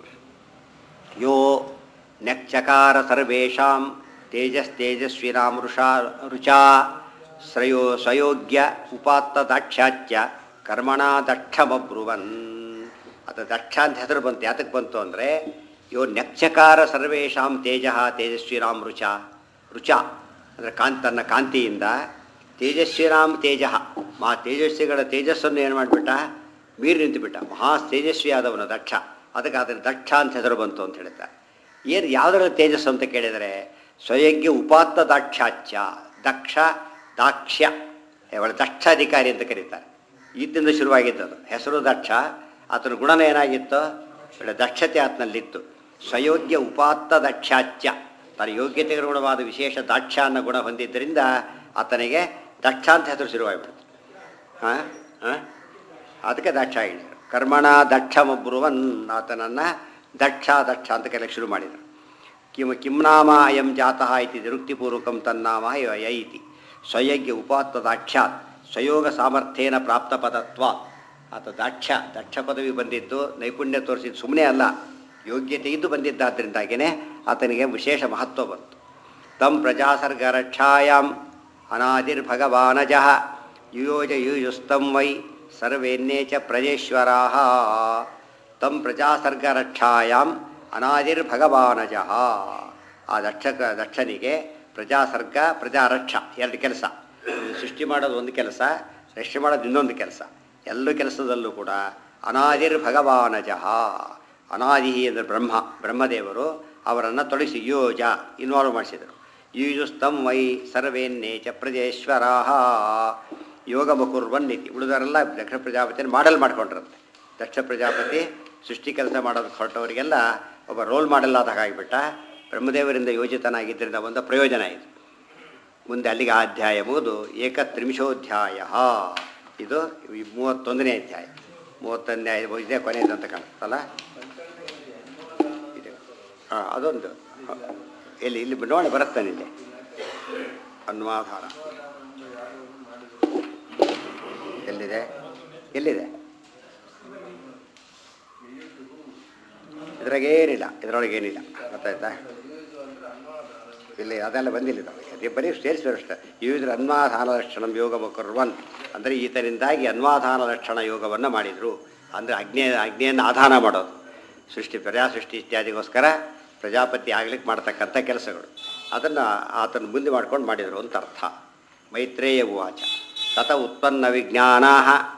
ಯೋ ನೆಕ್ಚಕಾರ ಸರ್ವೇಷಾಂ ತೇಜಸ್ತೇಜಸ್ವಿನಾಂ ಋಷಾ ರುಚಾ ಶ್ರಯೋ ಸ್ವಯೋಗ್ಯ ಉಪಾತ್ತ ದಾಕ್ಷ್ಯಾಚ್ಯ ಕರ್ಮಣ ದಕ್ಷಮಬ್ರುವನ್ ಅದು ದಕ್ಷ ಅಂತ ಹೆಸರು ಬಂತು ಯಾತಕ್ಕೆ ಬಂತು ಅಂದರೆ ಯೋ ನೆಕ್ಚಕಾರ ಸರ್ವೇಷಾಂ ತೇಜ ತೇಜಸ್ವಿನಾಂ ರುಚ ರುಚ ಅಂದರೆ ಕಾಂತ್ ತನ್ನ ಕಾಂತಿಯಿಂದ ತೇಜಸ್ವಿನಾಂ ತೇಜ ಮಾ ತೇಜಸ್ವಿಗಳ ತೇಜಸ್ಸನ್ನು ಏನು ಮಾಡಿಬಿಟ್ಟ ಮೀರಿ ನಿಂತುಬಿಟ್ಟ ಮಹಾ ತೇಜಸ್ವಿ ಆದವನು ದಕ್ಷ ಅದಕ್ಕೆ ಅದರ ದಕ್ಷ ಅಂತ ಹೆಸರು ಬಂತು ಅಂತ ಹೇಳ್ತಾರೆ ಏನು ಯಾವುದರಲ್ಲಿ ತೇಜಸ್ಸು ಅಂತ ಕೇಳಿದರೆ ಸ್ವಯಜ್ಞ ಉಪಾತ್ತ ದಾಕ್ಷಾಚ್ಯ ದಕ್ಷ ದಾಕ್ಷ್ಯ ಅವಳ ದಕ್ಷ ಅಧಿಕಾರಿ ಅಂತ ಕರೀತಾರೆ ಈತಿಂದ ಶುರುವಾಗಿದ್ದದು ಹೆಸರು ದಕ್ಷ ಆತನ ಗುಣನ ಏನಾಗಿತ್ತು ಒಳ್ಳೆ ದಕ್ಷತೆ ಆತನಲ್ಲಿತ್ತು ಸ್ವಯೋಗ್ಯ ಉಪಾತ್ತ ದಕ್ಷಾಚ್ಯ ತನ್ನ ಯೋಗ್ಯತೆಗೆ ಅನುಗುಣವಾದ ವಿಶೇಷ ದಾಕ್ಷ ಅನ್ನೋ ಗುಣ ಹೊಂದಿದ್ದರಿಂದ ಆತನಿಗೆ ದಕ್ಷ ಅಂತ ಹೆಸರು ಶುರುವಾಗಿಬಿಡ್ತು ಹಾಂ ಹಾಂ ಅದಕ್ಕೆ ದಕ್ಷ ಹೇಳಿದರು ಕರ್ಮಣ ದಕ್ಷಮಬ್ರುವನ್ ಆತನನ್ನು ದಕ್ಷ ದಕ್ಷ ಅಂತ ಕರೆಯಕ್ಕೆ ಶುರು ಮಾಡಿದರು ಕಿಂ ಕಿಂ ನಾಮ ಅಯಂ ಜಾತಃ ಇತಿ ನಿರುಕ್ತಿಪೂರ್ವಕಂ ತನ್ನಾಮ ಯ ಯ ಇತಿ ಸ್ವಯಜ್ಞ ಉಪಾತ್ತ ದಾಕ್ಷಾತ್ ಸ್ವಯೋಗ ಸಾಮರ್ಥ್ಯೇನ ಪ್ರಾಪ್ತ ಪದತ್ವ ಆತ ದಕ್ಷ ದಕ್ಷ ಪದವಿ ಬಂದಿದ್ದು ನೈಪುಣ್ಯ ತೋರಿಸಿದ್ದು ಸುಮ್ಮನೆ ಅಲ್ಲ ಯೋಗ್ಯತೆ ಇದ್ದು ಬಂದಿದ್ದಾದ್ದರಿಂದಾಗಿಯೇ ಆತನಿಗೆ ವಿಶೇಷ ಮಹತ್ವ ಬಂತು ತಂ ಪ್ರಜಾಸರ್ಗರಕ್ಷಾಯಾಂ ಅನಾದಿರ್ಭಗವಾನಜಃ ಯುಯೋಜ ಯುಯುಸ್ತಂ ವೈ ಸರ್ವೇನ್ನೇ ಚ ಪ್ರಜೇಶ್ವರಾ ತಂ ಪ್ರಜಾಸರ್ಗರಕ್ಷಾಯಾಂ ಅನಾದಿರ್ಭಗವಾನಜಃ ಆ ದಕ್ಷಕ ದಕ್ಷನಿಗೆ ಪ್ರಜಾಸರ್ಗ ಪ್ರಜಾರಕ್ಷ ಎರಡು ಕೆಲಸ ಸೃಷ್ಟಿ ಮಾಡೋದು ಒಂದು ಕೆಲಸ ರಕ್ಷೆ ಮಾಡೋದು ಇನ್ನೊಂದು ಕೆಲಸ ಎಲ್ಲ ಕೆಲಸದಲ್ಲೂ ಕೂಡ ಅನಾದಿರ್ ಭಗವಾನಜಃ ಅನಾದಿ ಅಂದರೆ ಬ್ರಹ್ಮ ಬ್ರಹ್ಮದೇವರು ಅವರನ್ನು ತೊಡಗಿಸಿ ಯೋಜ ಇನ್ವಾಲ್ವ್ ಮಾಡಿಸಿದರು ಯುಜುಸ್ತಂ ವೈ ಸರ್ವೇನ್ನೇ ಚ ಪ್ರಜೇಶ್ವರಾ ಯೋಗ ಮುಕುರ್ವನ್ನಿತಿ ಉಳಿದವರೆಲ್ಲ ದಕ್ಷ ಪ್ರಜಾಪತಿಯನ್ನು ಮಾಡೆಲ್ ಮಾಡ್ಕೊಂಡಿರುತ್ತೆ ದಕ್ಷ ಪ್ರಜಾಪತಿ ಸೃಷ್ಟಿ ಕೆಲಸ ಮಾಡೋದಕ್ಕೆ ಹೊರಟವರಿಗೆಲ್ಲ ಒಬ್ಬ ರೋಲ್ ಮಾಡೆಲ್ ಆದಾಗ ಆಗಿಬಿಟ್ಟ ಬ್ರಹ್ಮದೇವರಿಂದ ಯೋಜಿತನಾಗಿದ್ದರಿಂದ ಒಂದು ಪ್ರಯೋಜನ ಇದು ಮುಂದೆ ಅಲ್ಲಿಗೆ ಆ ಅಧ್ಯಾಯ ಮುಗಿದು ಏಕತ್ರಿಮಿಷೋಧ್ಯಾಯ ಇದು ಈ ಮೂವತ್ತೊಂದನೇ ಅಧ್ಯಾಯ ಮೂವತ್ತೊಂದನೇ ಇದೇ ಕೊನೆಯದು ಅಂತ ಕಾಣುತ್ತಲ್ಲ ಇದೆ ಹಾಂ ಅದೊಂದು ಹ. ಎಲ್ಲಿ ಇಲ್ಲಿ ನೋಡಿ ಬರುತ್ತಾನೆ ಇಲ್ಲಿ ಅನ್ವಾಧಾರ ಎಲ್ಲಿದೆ ಎಲ್ಲಿದೆ ಇದ್ರಾಗೇನಿಲ್ಲ ಇದರೊಳಗೆ ಏನಿಲ್ಲ ಗೊತ್ತಾಯ್ತಾ ಇಲ್ಲಿ ಅದೆಲ್ಲ ಬಂದಿಲ್ಲ ನಮಗೆ ಅದೇ ಬರೀ ಸೇರಿಸಿದ್ರು ಅಷ್ಟೇ ಇದ್ರ ಅನ್ವಾಧಾನ ಲಕ್ಷಣ ಯೋಗ ಮುಕುರ್ವನ್ ಅಂದರೆ ಈತನಿಂದಾಗಿ ಅನ್ವಾಧಾನ ಲಕ್ಷಣ ಯೋಗವನ್ನು ಮಾಡಿದರು ಅಂದರೆ ಅಗ್ನಿ ಅಗ್ನಿಯನ್ನು ಆಧಾನ ಮಾಡೋದು ಸೃಷ್ಟಿ ಪ್ರಜಾ ಸೃಷ್ಟಿ ಇತ್ಯಾದಿಗೋಸ್ಕರ ಪ್ರಜಾಪತಿ ಆಗ್ಲಿಕ್ಕೆ ಮಾಡ್ತಕ್ಕಂಥ ಕೆಲಸಗಳು ಅದನ್ನು ಆತನ ಮುಂದೆ ಮಾಡ್ಕೊಂಡು ಮಾಡಿದರು ಅಂತ ಅರ್ಥ ಮೈತ್ರೇಯ ಉವಾಚ ತತ ಉತ್ಪನ್ನ ವಿಜ್ಞಾನಾ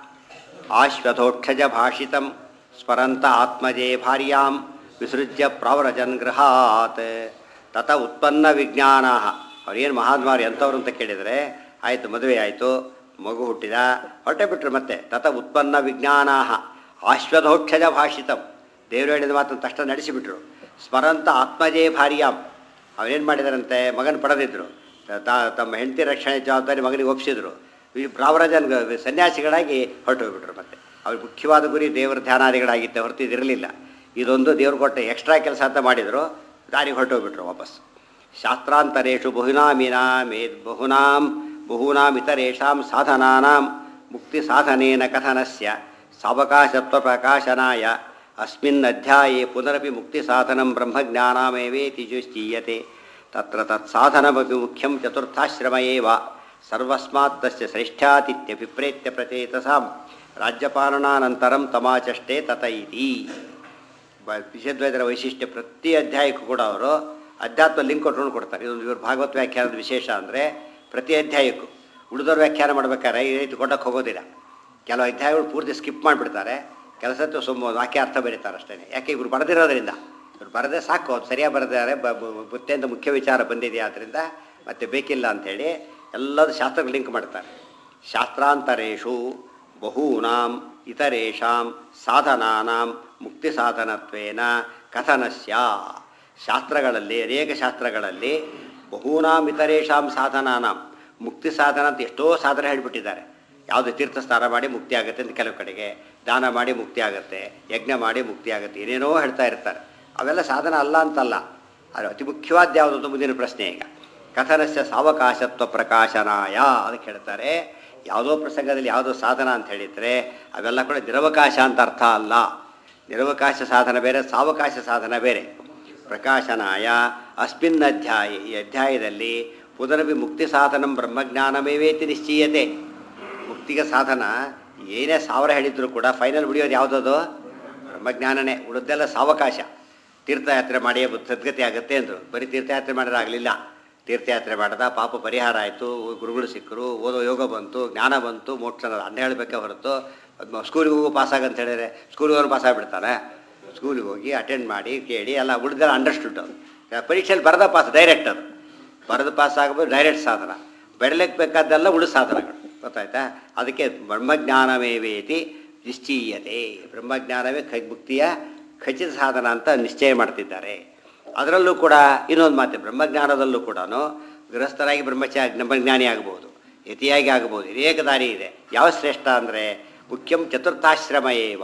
ಆಶ್ವಥೋಕ್ಷಜ ಭಾಷಿತಂ ಸ್ಮರಂತ ಆತ್ಮಜೇ ಭಾರ್ಯಾಂ ವಿಸೃಜ್ಯ ಪ್ರಾವರಜನ್ ಗೃಹಾತ್ ತತ ಉತ್ಪನ್ನ ವಿಜ್ಞಾನ ಅವ್ರೇನು ಮಹಾತ್ಮಾರು ಎಂಥವ್ರು ಅಂತ ಕೇಳಿದರೆ ಆಯಿತು ಮದುವೆ ಆಯಿತು ಮಗು ಹುಟ್ಟಿದ ಹೊರಟೆ ಬಿಟ್ರು ಮತ್ತೆ ತತ ಉತ್ಪನ್ನ ವಿಜ್ಞಾನ ಆಶ್ವಧೋಕ್ಷಜ ಭಾಷಿತಂ ದೇವರು ಹೇಳಿದ ಮಾತನ್ನು ತಕ್ಷಣ ನಡೆಸಿಬಿಟ್ರು ಸ್ಮರಂತ ಆತ್ಮಜೇ ಭಾರ್ಯಾಂ ಅವನೇನು ಮಾಡಿದಾರಂತೆ ಮಗನ ಪಡೆದಿದ್ರು ತ- ತಮ್ಮ ಹೆಂಡತಿ ರಕ್ಷಣೆ ಜವಾಬ್ದಾರಿ ಮಗನಿಗೆ ಒಪ್ಪಿಸಿದ್ರು ಈ ಬ್ರಾಹ್ಮಣಜನ್ ಸನ್ಯಾಸಿಗಳಾಗಿ ಹೊರಟು ಹೋಗ್ಬಿಟ್ರು ಮತ್ತೆ ಅವ್ರ ಮುಖ್ಯವಾದ ಗುರಿ ದೇವರ ಧ್ಯಾನಾದಿಗಳಾಗಿತ್ತೆ ಹೊರತು ಇದಿರಲಿಲ್ಲ ಇದೊಂದು ದೇವ್ರು ಕೊಟ್ಟ ಎಕ್ಸ್ಟ್ರಾ ಕೆಲಸ ಅಂತ ಮಾಡಿದರು ದಾರಿಗೆ ಹೊರಟು ಹೋಗ್ಬಿಟ್ರು ವಾಪಸ್ ಶಾಸ್ತ್ರಾಂತರೇಷು ಬಹುನಾಮಿನಾಮೇ ಬಹುನಾಂ ಬಹೂನಾಮಿತರೇಷಾಂ ಸಾಧನಾನಾಂ ಮುಕ್ತಿ ಸಾಧನೇನ ಕಥನಸ್ಯ ಸಾವಕಾಶತ್ವ ಪ್ರಕಾಶನಾಯ ಅಸ್ಮಿನ್ ಅಧ್ಯಾಯೇ ಪುನರಪಿ ಮುಕ್ತಿ ಸಾಧನಂ ಬ್ರಹ್ಮಜ್ಞಾನಮೇವೇತಿ ಜುಶ್ಚೀಯತೆ ತತ್ರ ತತ್ಸಾಧನಮಪಿ ಮುಖ್ಯಂ ಚತುರ್ಥಾಶ್ರಮ ಏವ ಸರ್ವಸ್ಮಾತ್ ತಸ್ಯ ಶ್ರೇಷ್ಠಾತಿಥ್ಯಭಿಪ್ರೇತ್ಯ ಪ್ರಚೇತಸಾಂ ರಾಜ್ಯಪಾಲನಾನಂತರಂ ತಮಾಚಷ್ಟೇ ತತ ಇತಿ ಬ- ವಿಷದ್ವೈತರ ವೈಶಿಷ್ಟ್ಯ ಪ್ರತಿ ಅಧ್ಯಾಯಕ್ಕೂ ಕೂಡ ಅವರು ಅಧ್ಯಾತ್ಮ ಲಿಂಕ್ ಕೊಟ್ಕೊಂಡು ಕೊಡ್ತಾರೆ ಇದೊಂದು ಇವರು ಭಾಗವತ್ ವ್ಯಾಖ್ಯಾನದ ವಿಶೇಷ ಅಂದರೆ ಪ್ರತಿ ಅಧ್ಯಾಯಕ್ಕೂ ಉಳಿದವ್ರು ವ್ಯಾಖ್ಯಾನ ಮಾಡ್ಬೇಕಾದ್ರೆ ಈ ರೀತಿ ಕೊಟ್ಟಕ್ಕೆ ಹೋಗೋದಿಲ್ಲ ಕೆಲವು ಅಧ್ಯಾಯಗಳು ಪೂರ್ತಿ ಸ್ಕಿಪ್ ಮಾಡಿಬಿಡ್ತಾರೆ ಕೆಲಸತ್ತು ಸುಮ್ಮ ವಾಕ್ಯ ಅರ್ಥ ಬರೀತಾರೆ ಅಷ್ಟೇ ಯಾಕೆ ಇವರು ಬರೆದಿರೋದ್ರಿಂದ ಇವ್ರು ಬರದೆ ಸಾಕು ಅದು ಸರಿಯಾಗಿ ಬರೆದಿದ್ದಾರೆ ಬ ಬ- ಅತ್ಯಂತ ಮುಖ್ಯ ವಿಚಾರ ಬಂದಿದೆ ಆದ್ದರಿಂದ ಮತ್ತೆ ಬೇಕಿಲ್ಲ ಅಂಥೇಳಿ ಎಲ್ಲದೂ ಶಾಸ್ತ್ರಕ್ಕೆ ಲಿಂಕ್ ಮಾಡ್ತಾರೆ ಶಾಸ್ತ್ರಾಂತರೇಷು ಬಹೂನಾಂ ಇತರೇಷಾಂ ಸಾಧನಾನಾಂ ಮುಕ್ತಿ ಸಾಧನತ್ವೇನ ಕಥನಸ್ಯ ಶಾಸ್ತ್ರಗಳಲ್ಲಿ ಅನೇಕ ಶಾಸ್ತ್ರಗಳಲ್ಲಿ ಬಹೂನಾಂ ಇತರೇಷಾಂ ಸಾಧನಾನಾಂ ಮುಕ್ತಿ ಸಾಧನ ಅಂತ ಎಷ್ಟೋ ಸಾಧನ ಹೇಳಿಬಿಟ್ಟಿದ್ದಾರೆ ಯಾವುದು ತೀರ್ಥ ಸ್ನಾನ ಮಾಡಿ ಮುಕ್ತಿ ಆಗುತ್ತೆ ಅಂತ ಕೆಲವು ಕಡೆಗೆ ದಾನ ಮಾಡಿ ಮುಕ್ತಿ ಆಗುತ್ತೆ ಯಜ್ಞ ಮಾಡಿ ಮುಕ್ತಿ ಆಗುತ್ತೆ ಏನೇನೋ ಹೇಳ್ತಾ ಇರ್ತಾರೆ ಅವೆಲ್ಲ ಸಾಧನ ಅಲ್ಲ ಅಂತಲ್ಲ ಅದು ಅತಿ ಮುಖ್ಯವಾದ ಯಾವುದಂತ ಮುಂದಿನ ಪ್ರಶ್ನೆ ಈಗ ಕಥನಸ್ಯ ಸಾವಕಾಶತ್ವ ಪ್ರಕಾಶನಾಯ ಅದಕ್ಕೆ ಹೇಳ್ತಾರೆ ಯಾವುದೋ ಪ್ರಸಂಗದಲ್ಲಿ ಯಾವುದೋ ಸಾಧನ ಅಂತ ಹೇಳಿದರೆ ಅವೆಲ್ಲ ಕೂಡ ನಿರವಕಾಶ ಅಂತ ಅರ್ಥ ಅಲ್ಲ ನಿರವಕಾಶ ಸಾಧನ ಬೇರೆ ಸಾವಕಾಶ ಸಾಧನ ಬೇರೆ ಪ್ರಕಾಶನಾಯ ಅಸ್ಮಿನ್ ಅಧ್ಯಾಯ ಈ ಅಧ್ಯಾಯದಲ್ಲಿ ಪುನರಪಿ ಮುಕ್ತಿ ಸಾಧನಂ ಬ್ರಹ್ಮಜ್ಞಾನಮೇವೇತಿ ನಿಶ್ಚೀಯತೆ ಮುಕ್ತಿಗೆ ಸಾಧನ ಏನೇ ಸಾವಿರ ಹೇಳಿದ್ರು ಕೂಡ ಫೈನಲ್ ಉಳಿಯೋದು ಯಾವುದದು ಬ್ರಹ್ಮಜ್ಞಾನನೇ ಉಳಿದೆಲ್ಲ ಸಾವಕಾಶ ತೀರ್ಥಯಾತ್ರೆ ಮಾಡಿ ಬುದ್ಧ ಸದ್ಗತಿ ಆಗುತ್ತೆ ಅಂದರು ಬರೀ ತೀರ್ಥಯಾತ್ರೆ ಮಾಡಿದ್ರೆ ಆಗಲಿಲ್ಲ ತೀರ್ಥಯಾತ್ರೆ ಮಾಡ್ದ ಪಾಪ ಪರಿಹಾರ ಆಯಿತು ಗುರುಗಳು ಸಿಕ್ಕರು ಓದೋ ಯೋಗ ಬಂತು ಜ್ಞಾನ ಬಂತು ಮೋಕ್ಷ ಅನ್ನ ಹೇಳಬೇಕೆ ಹೊರತು ಅದ್ನ ಸ್ಕೂಲಿಗೆ ಹೋಗೋ ಪಾಸ್ ಆಗಂತ ಹೇಳಿದ್ರೆ ಸ್ಕೂಲಿಗೆ ಹೋಗಿ ಪಾಸ್ ಆಗಿಬಿಡ್ತಾನೆ ಸ್ಕೂಲಿಗೆ ಹೋಗಿ ಅಟೆಂಡ್ ಮಾಡಿ ಕೇಳಿ ಎಲ್ಲ ಉಳಿದೆಲ್ಲ ಅಂಡರ್ಸ್ಟುಡ್ ಅದು ಪರೀಕ್ಷೆಯಲ್ಲಿ ಬರದ ಪಾಸ್ ಡೈರೆಕ್ಟ್ ಅದು ಬರೆದು ಪಾಸ್ ಆಗಬಹುದು ಡೈರೆಕ್ಟ್ ಸಾಧನ ಬೆಳಲಿಕ್ಕೆ ಬೇಕಾದ್ದೆಲ್ಲ ಉಳಿದ ಸಾಧನಗಳು ಗೊತ್ತಾಯ್ತಾ ಅದಕ್ಕೆ ಬ್ರಹ್ಮಜ್ಞಾನಮೇವೇತಿ ನಿಶ್ಚೀಯತೆ ಬ್ರಹ್ಮಜ್ಞಾನವೇ ಖ ಮುಕ್ತಿಯ ಖಚಿತ ಸಾಧನ ಅಂತ ನಿಶ್ಚಯ ಮಾಡ್ತಿದ್ದಾರೆ ಅದರಲ್ಲೂ ಕೂಡ ಇನ್ನೊಂದು ಮಾತು ಬ್ರಹ್ಮಜ್ಞಾನದಲ್ಲೂ ಕೂಡ ಗೃಹಸ್ಥರಾಗಿ ಬ್ರಹ್ಮಚ ಬ್ರಹ್ಮಜ್ಞಾನಿ ಆಗಬಹುದು ಯತಿಯಾಗಿ ಆಗಬಹುದು ಅನೇಕ ದಾರಿ ಇದೆ ಯಾವ ಶ್ರೇಷ್ಠ ಅಂದರೆ ಮುಖ್ಯಂ ಚತುರ್ಥಾಶ್ರಮ ಏವ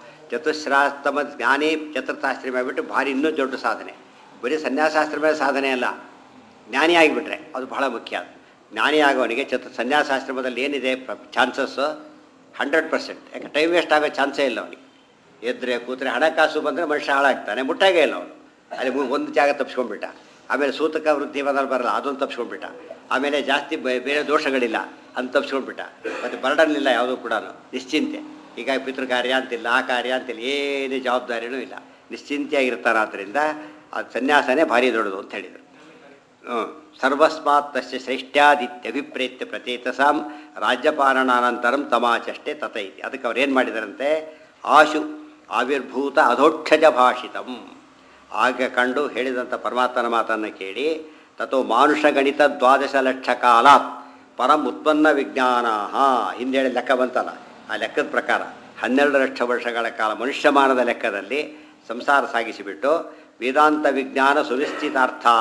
ಚತುಶ್ರಾಸ್ತಮ ಜ್ಞಾನಿ ಚತುರ್ಥಾಶ್ರಮ ಬಿಟ್ಟು ಭಾರಿ ಇನ್ನೂ ದೊಡ್ಡ ಸಾಧನೆ ಬರೀ ಸನ್ಯಾಸಾಶ್ರಮದ ಸಾಧನೆ ಅಲ್ಲ ಜ್ಞಾನಿ ಆಗಿಬಿಟ್ರೆ ಅದು ಬಹಳ ಮುಖ್ಯ ಜ್ಞಾನಿ ಆಗೋವನಿಗೆ ಚತು ಸನ್ಯಾಸಾಶ್ರಮದಲ್ಲಿ ಏನಿದೆ ಚಾನ್ಸಸ್ಸು ಹಂಡ್ರೆಡ್ ಪರ್ಸೆಂಟ್ ಯಾಕೆ ಟೈಮ್ ವೇಸ್ಟ್ ಆಗೋ ಚಾನ್ಸೇ ಇಲ್ಲ ಅವನಿಗೆ ಎದ್ರೆ ಕೂತ್ರೆ ಹಣಕಾಸು ಬಂದರೆ ಮನುಷ್ಯ ಹಾಳಾಗ್ತಾನೆ ಮುಟ್ಟಾಗೇ ಇಲ್ಲ ಅವನು ಅಲ್ಲಿ ಮು- ಒಂದು ಜಾಗ ತಪ್ಪಿಸ್ಕೊಂಡ್ಬಿಟ್ಟ ಆಮೇಲೆ ಸೂತಕ ವೃದ್ಧಿ ಬಂದಲ್ಲಿ ಬರಲ್ಲ ಅದೊಂದು ತಪ್ಪಿಸ್ಕೊಂಡ್ಬಿಟ್ಟ ಆಮೇಲೆ ಜಾಸ್ತಿ ಬೆ- ಬೇರೆ ದೋಷಗಳಿಲ್ಲ ಅಂತ ತಪ್ಪಿಸ್ಕೊಂಡ್ಬಿಟ್ಟ ಮತ್ತು ಬರ್ಡನ್ ಇಲ್ಲ ಯಾವುದೂ ಕೂಡ ನಿಶ್ಚಿಂತೆ ಈಗ ಪಿತೃ ಕಾರ್ಯ ಅಂತಿಲ್ಲ ಆ ಕಾರ್ಯ ಅಂತಿಲ್ಲ ಏನೇ ಜವಾಬ್ದಾರಿನೂ ಇಲ್ಲ ನಿಶ್ಚಿಂತೆಯಾಗಿರ್ತಾನೆ ಆದ್ದರಿಂದ ಅದು ಸನ್ಯಾಸನೇ ಭಾರಿ ದೊಡ್ಡದು ಅಂತ ಹೇಳಿದರು ಹ್ಮ್. ಸರ್ವಸ್ಮಾತ್ ತಸ್ಯ ಶ್ರೇಷ್ಠ್ಯಾದಿತ್ಯಭಿಪ್ರೇತ್ಯ ಪ್ರಚೇತಸಾಂ ರಾಜ್ಯಪಾಲನಾನಂತರಂ ತಮಾಚಷ್ಟೇ ತತ ಇತಿ ಅದಕ್ಕೆ ಅವ್ರು ಏನು ಮಾಡಿದಾರಂತೆ ಆಶು ಆವಿರ್ಭೂತ ಅಧೋಕ್ಷಜ ಭಾಷಿತಂ ಆಗ ಕಂಡು ಹೇಳಿದಂಥ ಪರಮಾತ್ಮನ ಮಾತನ್ನು ಕೇಳಿ ತಥೋ ಮಾನುಷ ಗಣಿತ ದ್ವಾದಶ ಲಕ್ಷ ಕಾಲಾತ್ ಪರಂ ಉತ್ಪನ್ನ ವಿಜ್ಞಾನ ಹಿಂದೇಳಿ ಲೆಕ್ಕ ಬಂತಲ್ಲ ಆ ಲೆಕ್ಕದ ಪ್ರಕಾರ ಹನ್ನೆರಡು ಲಕ್ಷ ವರ್ಷಗಳ ಕಾಲ ಮನುಷ್ಯಮಾನದ ಲೆಕ್ಕದಲ್ಲಿ ಸಂಸಾರ ಸಾಗಿಸಿಬಿಟ್ಟು ವೇದಾಂತ ವಿಜ್ಞಾನ ಸುನಿಶ್ಚಿತಾರ್ಥಾ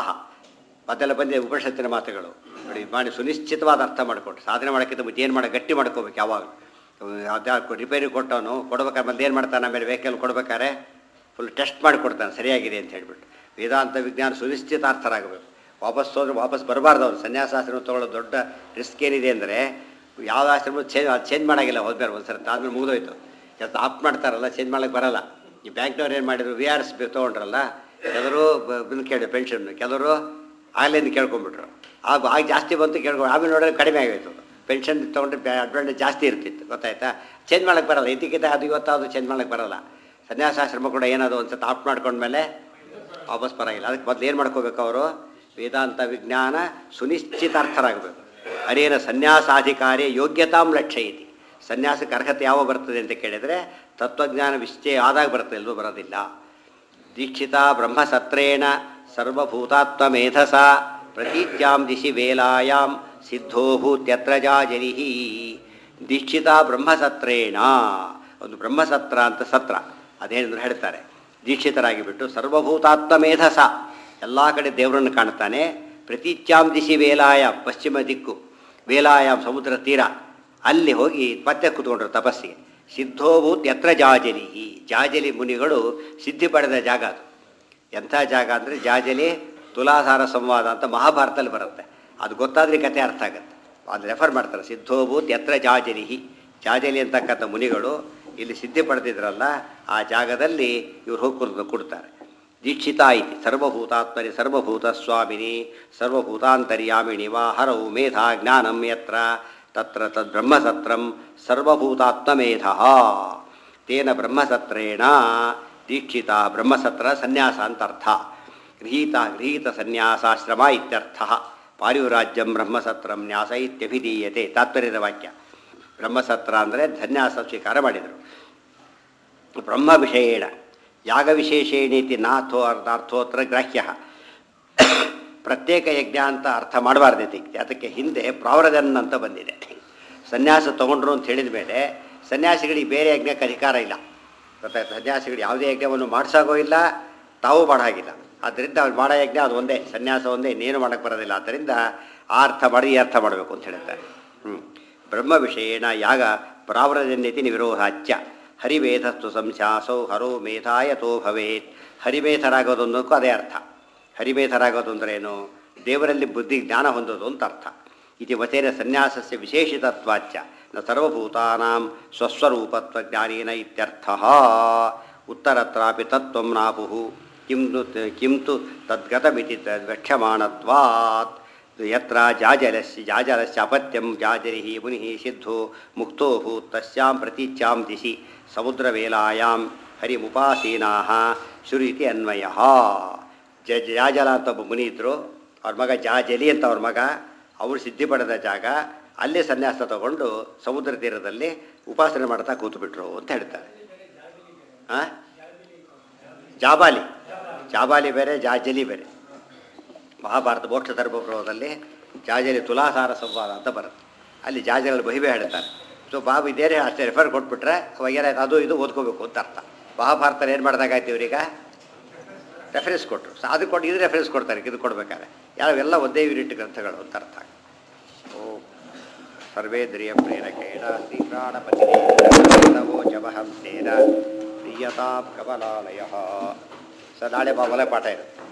ಮೊದಲ ಬಂದ ಉಪನಿಷತ್ತಿನ ಮಾತುಗಳು ನೋಡಿ ಮಾಡಿ ಸುನಿಶ್ಚಿತವಾದ ಅರ್ಥ ಮಾಡಿಕೊಟ್ಟು ಸಾಧನೆ ಮಾಡೋಕ್ಕಿಂತ ಮುಂಚೆ ಏನು ಮಾಡೋ ಗಟ್ಟಿ ಮಾಡ್ಕೋಬೇಕು ಯಾವಾಗ ಯಾವ್ದು ರಿಪೇರಿ ಕೊಟ್ಟವನು ಕೊಡ್ಬೇಕಾದ್ರೆ ಮತ್ತೆ ಏನು ಮಾಡ್ತಾನೆ ಆಮೇಲೆ ವೆಹಿಕಲ್ ಕೊಡ್ಬೇಕಾದ್ರೆ ಫುಲ್ ಟೆಸ್ಟ್ ಮಾಡಿ ಕೊಡ್ತಾನೆ ಸರಿಯಾಗಿದೆ ಅಂತ ಹೇಳ್ಬಿಟ್ಟು ವೇದಾಂತ ವಿಜ್ಞಾನ ಸುನಿಶ್ಚಿತಾರ್ಥರಾಗಬೇಕು ವಾಪಸ್ ಹೋದ್ರೆ ವಾಪಸ್ ಬರಬಾರ್ದು ಅವ್ರು ಸನ್ಯಾಸಾಶ್ರಮ ತೊಗೊಳ್ಳೋ ದೊಡ್ಡ ರಿಸ್ಕ್ ಏನಿದೆ ಅಂದರೆ ಯಾವ ಆಶ್ರಮ ಚೇಂಜ್ ಚೇಂಜ್ ಮಾಡೋಂಗಿಲ್ಲ ಹೋದ್ಮೇಲೆ ಒಂದು ಸರಿ ಆದ್ಮೇಲೆ ಮುಗಿದೋಯ್ತು ಕೆಲಸ ಆಫ್ ಮಾಡ್ತಾರಲ್ಲ ಚೇಂಜ್ ಮಾಡೋಕ್ಕೆ ಬರಲ್ಲ ಈ ಬ್ಯಾಂಕ್ನವ್ರು ಏನು ಮಾಡಿದ್ರು ವಿ ಆರ್ ಎಸ್ ತೊಗೊಂಡ್ರಲ್ಲ ಕೆಲವರು ಬಂದು ಕೇಳಿ ಪೆನ್ಷನ್ ಕೆಲವರು ಆಗ್ಲಿಂದ ಕೇಳ್ಕೊಂಬಿಟ್ರು ಆಗ ಆಗ ಜಾಸ್ತಿ ಬಂತು ಕೇಳ್ಕೊಂಡು ಆಮೇಲೆ ನೋಡಿದ್ರೆ ಕಡಿಮೆ ಆಗೋಯ್ತು ಪೆನ್ಷನ್ ತೊಗೊಂಡ್ರೆ ಅಡ್ವಾಂಟೇಜ್ ಜಾಸ್ತಿ ಇರ್ತಿತ್ತು ಗೊತ್ತಾಯ್ತಾ ಚೇಂಜ್ ಮಾಡೋಕ್ಕೆ ಬರಲ್ಲ ಇದಕ್ಕಿಂತ ಅದು ಇವತ್ತು ಅದು ಚೇಂಜ್ ಮಾಡೋಕ್ಕೆ ಬರಲ್ಲ ಸನ್ಯಾಸಾಶ್ರಮ ಕೂಡ ಏನದು ಒಂದು ಸತಿ ಆಫ್ ಮಾಡ್ಕೊಂಡ್ಮೇಲೆ ವಾಪಸ್ ಬರೋಂಗಿಲ್ಲ ಅದಕ್ಕೆ ಮೊದಲು ಏನು ಮಾಡ್ಕೋಬೇಕು ಅವರು ವೇದಾಂತ ವಿಜ್ಞಾನ ಸುನಿಶ್ಚಿತಾರ್ಥರಾಗಬೇಕು ಅನೇನ ಸನ್ಯಾಸಾಧಿಕಾರಿ ಯೋಗ್ಯತಾಂ ಲಕ್ಷ್ಯಯಿತಿ ಸನ್ಯಾಸಕ್ಕೆ ಅರ್ಹತೆ ಯಾವ ಬರ್ತದೆ ಅಂತ ಕೇಳಿದರೆ ತತ್ವಜ್ಞಾನ ನಿಶ್ಚಯ ಆದಾಗ ಬರ್ತದೆ ಎಲ್ಲೂ ಬರೋದಿಲ್ಲ ದೀಕ್ಷಿತ ಬ್ರಹ್ಮಸತ್ರೇಣ ಸರ್ವಭೂತಾತ್ಮಮೇಧಸ ಪ್ರತೀತ್ಯಾಂ ದಿಶಿ ವೇಲಾಯಾಂ ಸಿದ್ಧೋಭೂತ್ಯತ್ರ ಜಾಜರಿ ದೀಕ್ಷಿತ ಬ್ರಹ್ಮಸತ್ರೇಣ ಒಂದು ಬ್ರಹ್ಮಸತ್ರ ಅಂತ ಸತ್ರ ಅದೇನೆಂದ್ರೆ ಹೇಳ್ತಾರೆ ದೀಕ್ಷಿತರಾಗಿ ಬಿಟ್ಟು ಸರ್ವಭೂತಾತ್ಮಮೇಧಸ ಎಲ್ಲ ಕಡೆ ದೇವರನ್ನು ಕಾಣ್ತಾನೆ ಪ್ರತೀತ್ಯಾಂ ದಿಶಿ ವೇಲಾಯ ಪಶ್ಚಿಮ ದಿಕ್ಕು ವೇಲಾಯಾಮ್ ಸಮುದ್ರ ತೀರ ಅಲ್ಲಿ ಹೋಗಿ ಮತ್ತೆ ಕೂತ್ಕೊಂಡ್ರು ತಪಸ್ಸಿಗೆ ಸಿದ್ಧೋಭೂತ್ ಯತ್ರ ಜಾಜಲಿ ಜಾಜಲಿ ಮುನಿಗಳು ಸಿದ್ಧಿ ಪಡೆದ ಜಾಗ ಅದು ಎಂಥ ಜಾಗ ಅಂದರೆ ಜಾಜಲಿ ತುಲಾಧಾರ ಸಂವಾದ ಅಂತ ಮಹಾಭಾರತದಲ್ಲಿ ಬರುತ್ತೆ ಅದು ಗೊತ್ತಾದ್ರೆ ಕತೆ ಅರ್ಥ ಆಗುತ್ತೆ ಅದು ರೆಫರ್ ಮಾಡ್ತಾರೆ ಸಿದ್ಧೋಭೂತ್ ಯತ್ರ ಜಾಜಲಿ ಜಾಜಲಿ ಅಂತಕ್ಕಂಥ ಮುನಿಗಳು ಇಲ್ಲಿ ಸಿದ್ಧಿ ಪಡೆದಿದ್ರಲ್ಲ ಆ ಜಾಗದಲ್ಲಿ ಇವ್ರು ಹೋಗಿ ಕುರ್ದು ಕೊಡ್ತಾರೆ ದೀಕ್ಷಿತ ಇತಿ ಸರ್ವಭೂತಾತ್ಮನಿ ಸರ್ವಭೂತ ಸ್ವಾಮಿನಿ ಸರ್ವಭೂತಾಂತರ್ಯಾಮಿಣಿ ವಾ ಹರವು ಮೇಧಾ ಜ್ಞಾನಂ ಯತ್ರ ತತ್ರ ತದ್ ಬ್ರಹ್ಮಸತ್ರಂ ಸರ್ವಭೂತಾತ್ಮಮೇಧ ತೇನ ಬ್ರಹ್ಮಸತ್ರೇಣ ದೀಕ್ಷಿತ ಬ್ರಹ್ಮಸತ್ರ ಸನ್ಯಾಸ ಅಂತ ಅರ್ಥ ಗೃಹೀತ ಗೃಹೀತ ಸನ್ಯಾಸಾಶ್ರಮ ಇತ್ಯರ್ಥ ಪಾರಿವರಾಜ್ಯಂ ಬ್ರಹ್ಮಸತ್ರಂ ನ್ಯಾಸ ಇತ್ಯಭಿಧೀಯತೆ ತಾತ್ಪರ್ಯದ ವಾಕ್ಯ ಬ್ರಹ್ಮಸತ್ರ ಅಂದರೆ ಸನ್ಯಾಸ ಸ್ವೀಕಾರ ಮಾಡಿದರು ಬ್ರಹ್ಮ ವಿಷಯೇಣ ಯಾಗ ವಿಶೇಷೇಣೀತಿ ನಾಥೋ ಅರ್ಥಾರ್ಥೋತ್ರ ಗ್ರಾಹ್ಯ ಪ್ರತ್ಯೇಕ ಯಜ್ಞ ಅಂತ ಅರ್ಥ ಮಾಡಬಾರ್ದೈತಿ ಅದಕ್ಕೆ ಹಿಂದೆ ಪ್ರಾವರದನ್ ಅಂತ ಬಂದಿದೆ ಸನ್ಯಾಸ ತಗೊಂಡ್ರು ಅಂತ ಹೇಳಿದ ಮೇಲೆ ಸನ್ಯಾಸಿಗಳಿಗೆ ಬೇರೆ ಯಜ್ಞಕ್ಕೆ ಅಧಿಕಾರ ಇಲ್ಲ ಗೊತ್ತಾಯ್ತು ಸನ್ಯಾಸಿಗಳು ಯಾವುದೇ ಯಜ್ಞವನ್ನು ಮಾಡಿಸಾಗೋ ಇಲ್ಲ ತಾವು ಮಾಡೋ ಹಾಗಿಲ್ಲ ಆದ್ದರಿಂದ ಅವ್ರು ಮಾಡೋ ಯಜ್ಞ ಅದು ಒಂದೇ ಸನ್ಯಾಸ ಒಂದೇ ಇನ್ನೇನು ಮಾಡೋಕ್ಕೆ ಬರೋದಿಲ್ಲ ಆದ್ದರಿಂದ ಆ ಅರ್ಥ ಮಾಡಿ ಈ ಅರ್ಥ ಮಾಡಬೇಕು ಅಂತ ಹೇಳ್ತಾರೆ ಹ್ಞೂ ಬ್ರಹ್ಮ ವಿಷಯೇಣ ಯಾಗ ಪ್ರಾವರಜನ್ಯತಿ ನಿವಿರೋಧಾಚ್ಯ ಹರಿವೇಧಸ್ತು ಸಂಶ್ಯಾಸೌ ಹರೋ ಮೇಧಾಯತೋ ಭವೇತ್ ಹರಿಮೇಧರಾಗೋದೊಂದಕ್ಕೂ ಅದೇ ಅರ್ಥ ಹರಿಮೇಧರಾಗೋದು ಅಂದ್ರೆ ಏನು ದೇವರಲ್ಲಿ ಬುದ್ಧಿ ಜ್ಞಾನ ಹೊಂದೋದು ಅಂತ ಅರ್ಥ ಇತಿ ವಚೇನ ಸನ್ಯಾಸಸ್ಯ ವಿಶೇಷಿತತ್ವಾಚ್ಯ ನ ಸರ್ವಭೂತಾನಾಂ ಸ್ವಸ್ವರೂಪತ್ವ ಜ್ಞಾನೇನ ಇತ್ಯರ್ಥ ಉತ್ತರತ್ರಾಪಿ ತತ್ವಂ ನಾಪುಃ ಕಿಂ ತು ಕಿಂ ತು ತದ್ಗತಮಿತಿ ತದ್ವಕ್ಷ್ಯಮಾಣತ್ವಾತ್ ಯತ್ರ ಜಾಜಲಸ್ಯ ಜಾಜಲಸ್ಯ ಅಪತ್ಯಂ ಜಾಜರಿ ಮುನಿ ಸಿದ್ಧೋ ಮುಕ್ತೋ ಭೂತ್ ತಸ್ಯಾಂ ಪ್ರತೀಚ್ಯಾಂ ದಿಶಿ ಸಮುದ್ರವೇಲಾಯಾಂ ಹರಿಮುಪಾಸೀನಾ ಶುರಿತಿ ಅನ್ವಯ ಜ ಜಾಜಲ ಅಂತ ಒಬ್ಬ ಮುನಿ ಇದ್ದರು ಅವ್ರ ಮಗ ಜಾಜಲಿ ಅಂತ ಅವ್ರ ಮಗ ಅವರು ಸಿದ್ಧಿ ಪಡೆದ ಜಾಗ ಅಲ್ಲೇ ಸನ್ಯಾಸ ತಗೊಂಡು ಸಮುದ್ರ ತೀರದಲ್ಲಿ ಉಪಾಸನೆ ಮಾಡ್ತಾ ಕೂತ್ಬಿಟ್ರು ಅಂತ ಹೇಳ್ತಾರೆ ಆ? ಜಾಬಾಲಿ ಜಾಬಾಲಿ ಬೇರೆ ಜಾಜಲಿ ಬೇರೆ ಮಹಾಭಾರತ ಮೋಕ್ಷ ಧರ್ಮಪ್ರಭದಲ್ಲಿ ಜಾಜಲಿ ತುಲಾಸಾರ ಸಂವಾದ ಅಂತ ಬರುತ್ತೆ ಅಲ್ಲಿ ಜಾಜಲಿ ಬಹಿಬೆ ಹೇಳ್ತಾರೆ ಸೊ ಬಾಬು ಇದೇನೇ ಅಷ್ಟೇ ರೆಫರ್ ಕೊಟ್ಬಿಟ್ರೆ ಅವಾಗ ಏನಾಯ್ತು ಅದು ಇದು ಓದ್ಕೋಬೇಕು ಅಂತ ಅರ್ಥ ಮಹಾಭಾರತ ಏನು ಮಾಡಿದಾಗಾಯ್ತು ಇವ್ರೀಗ ರೆಫರೆನ್ಸ್ ಕೊಟ್ಟರು ಸೊ ಅದು ಕೊಟ್ಟು ಇದು ರೆಫರೆನ್ಸ್ ಕೊಡ್ತಾರೆ ಇದು ಕೊಡ್ಬೇಕಾದ್ರೆ ಯಾವೆಲ್ಲ ಒಂದೇ ಯೂನಿಟ್ ಗ್ರಂಥಗಳು ಅಂತ ಅರ್ಥ ಓ ಸರ್ವೇಂದ್ರಿಯ ಪ್ರೇರಕೇಣ ಶ್ರೀಪ್ರಾಣಪತಿವೋಚಮಹಂಸೇನ ಪ್ರಿಯತಾಂ ಕಮಲಾಲಯ ಸ ನಾಳೆ ಮಾಮೂಲ ಪಾಠ ಇರುತ್ತೆ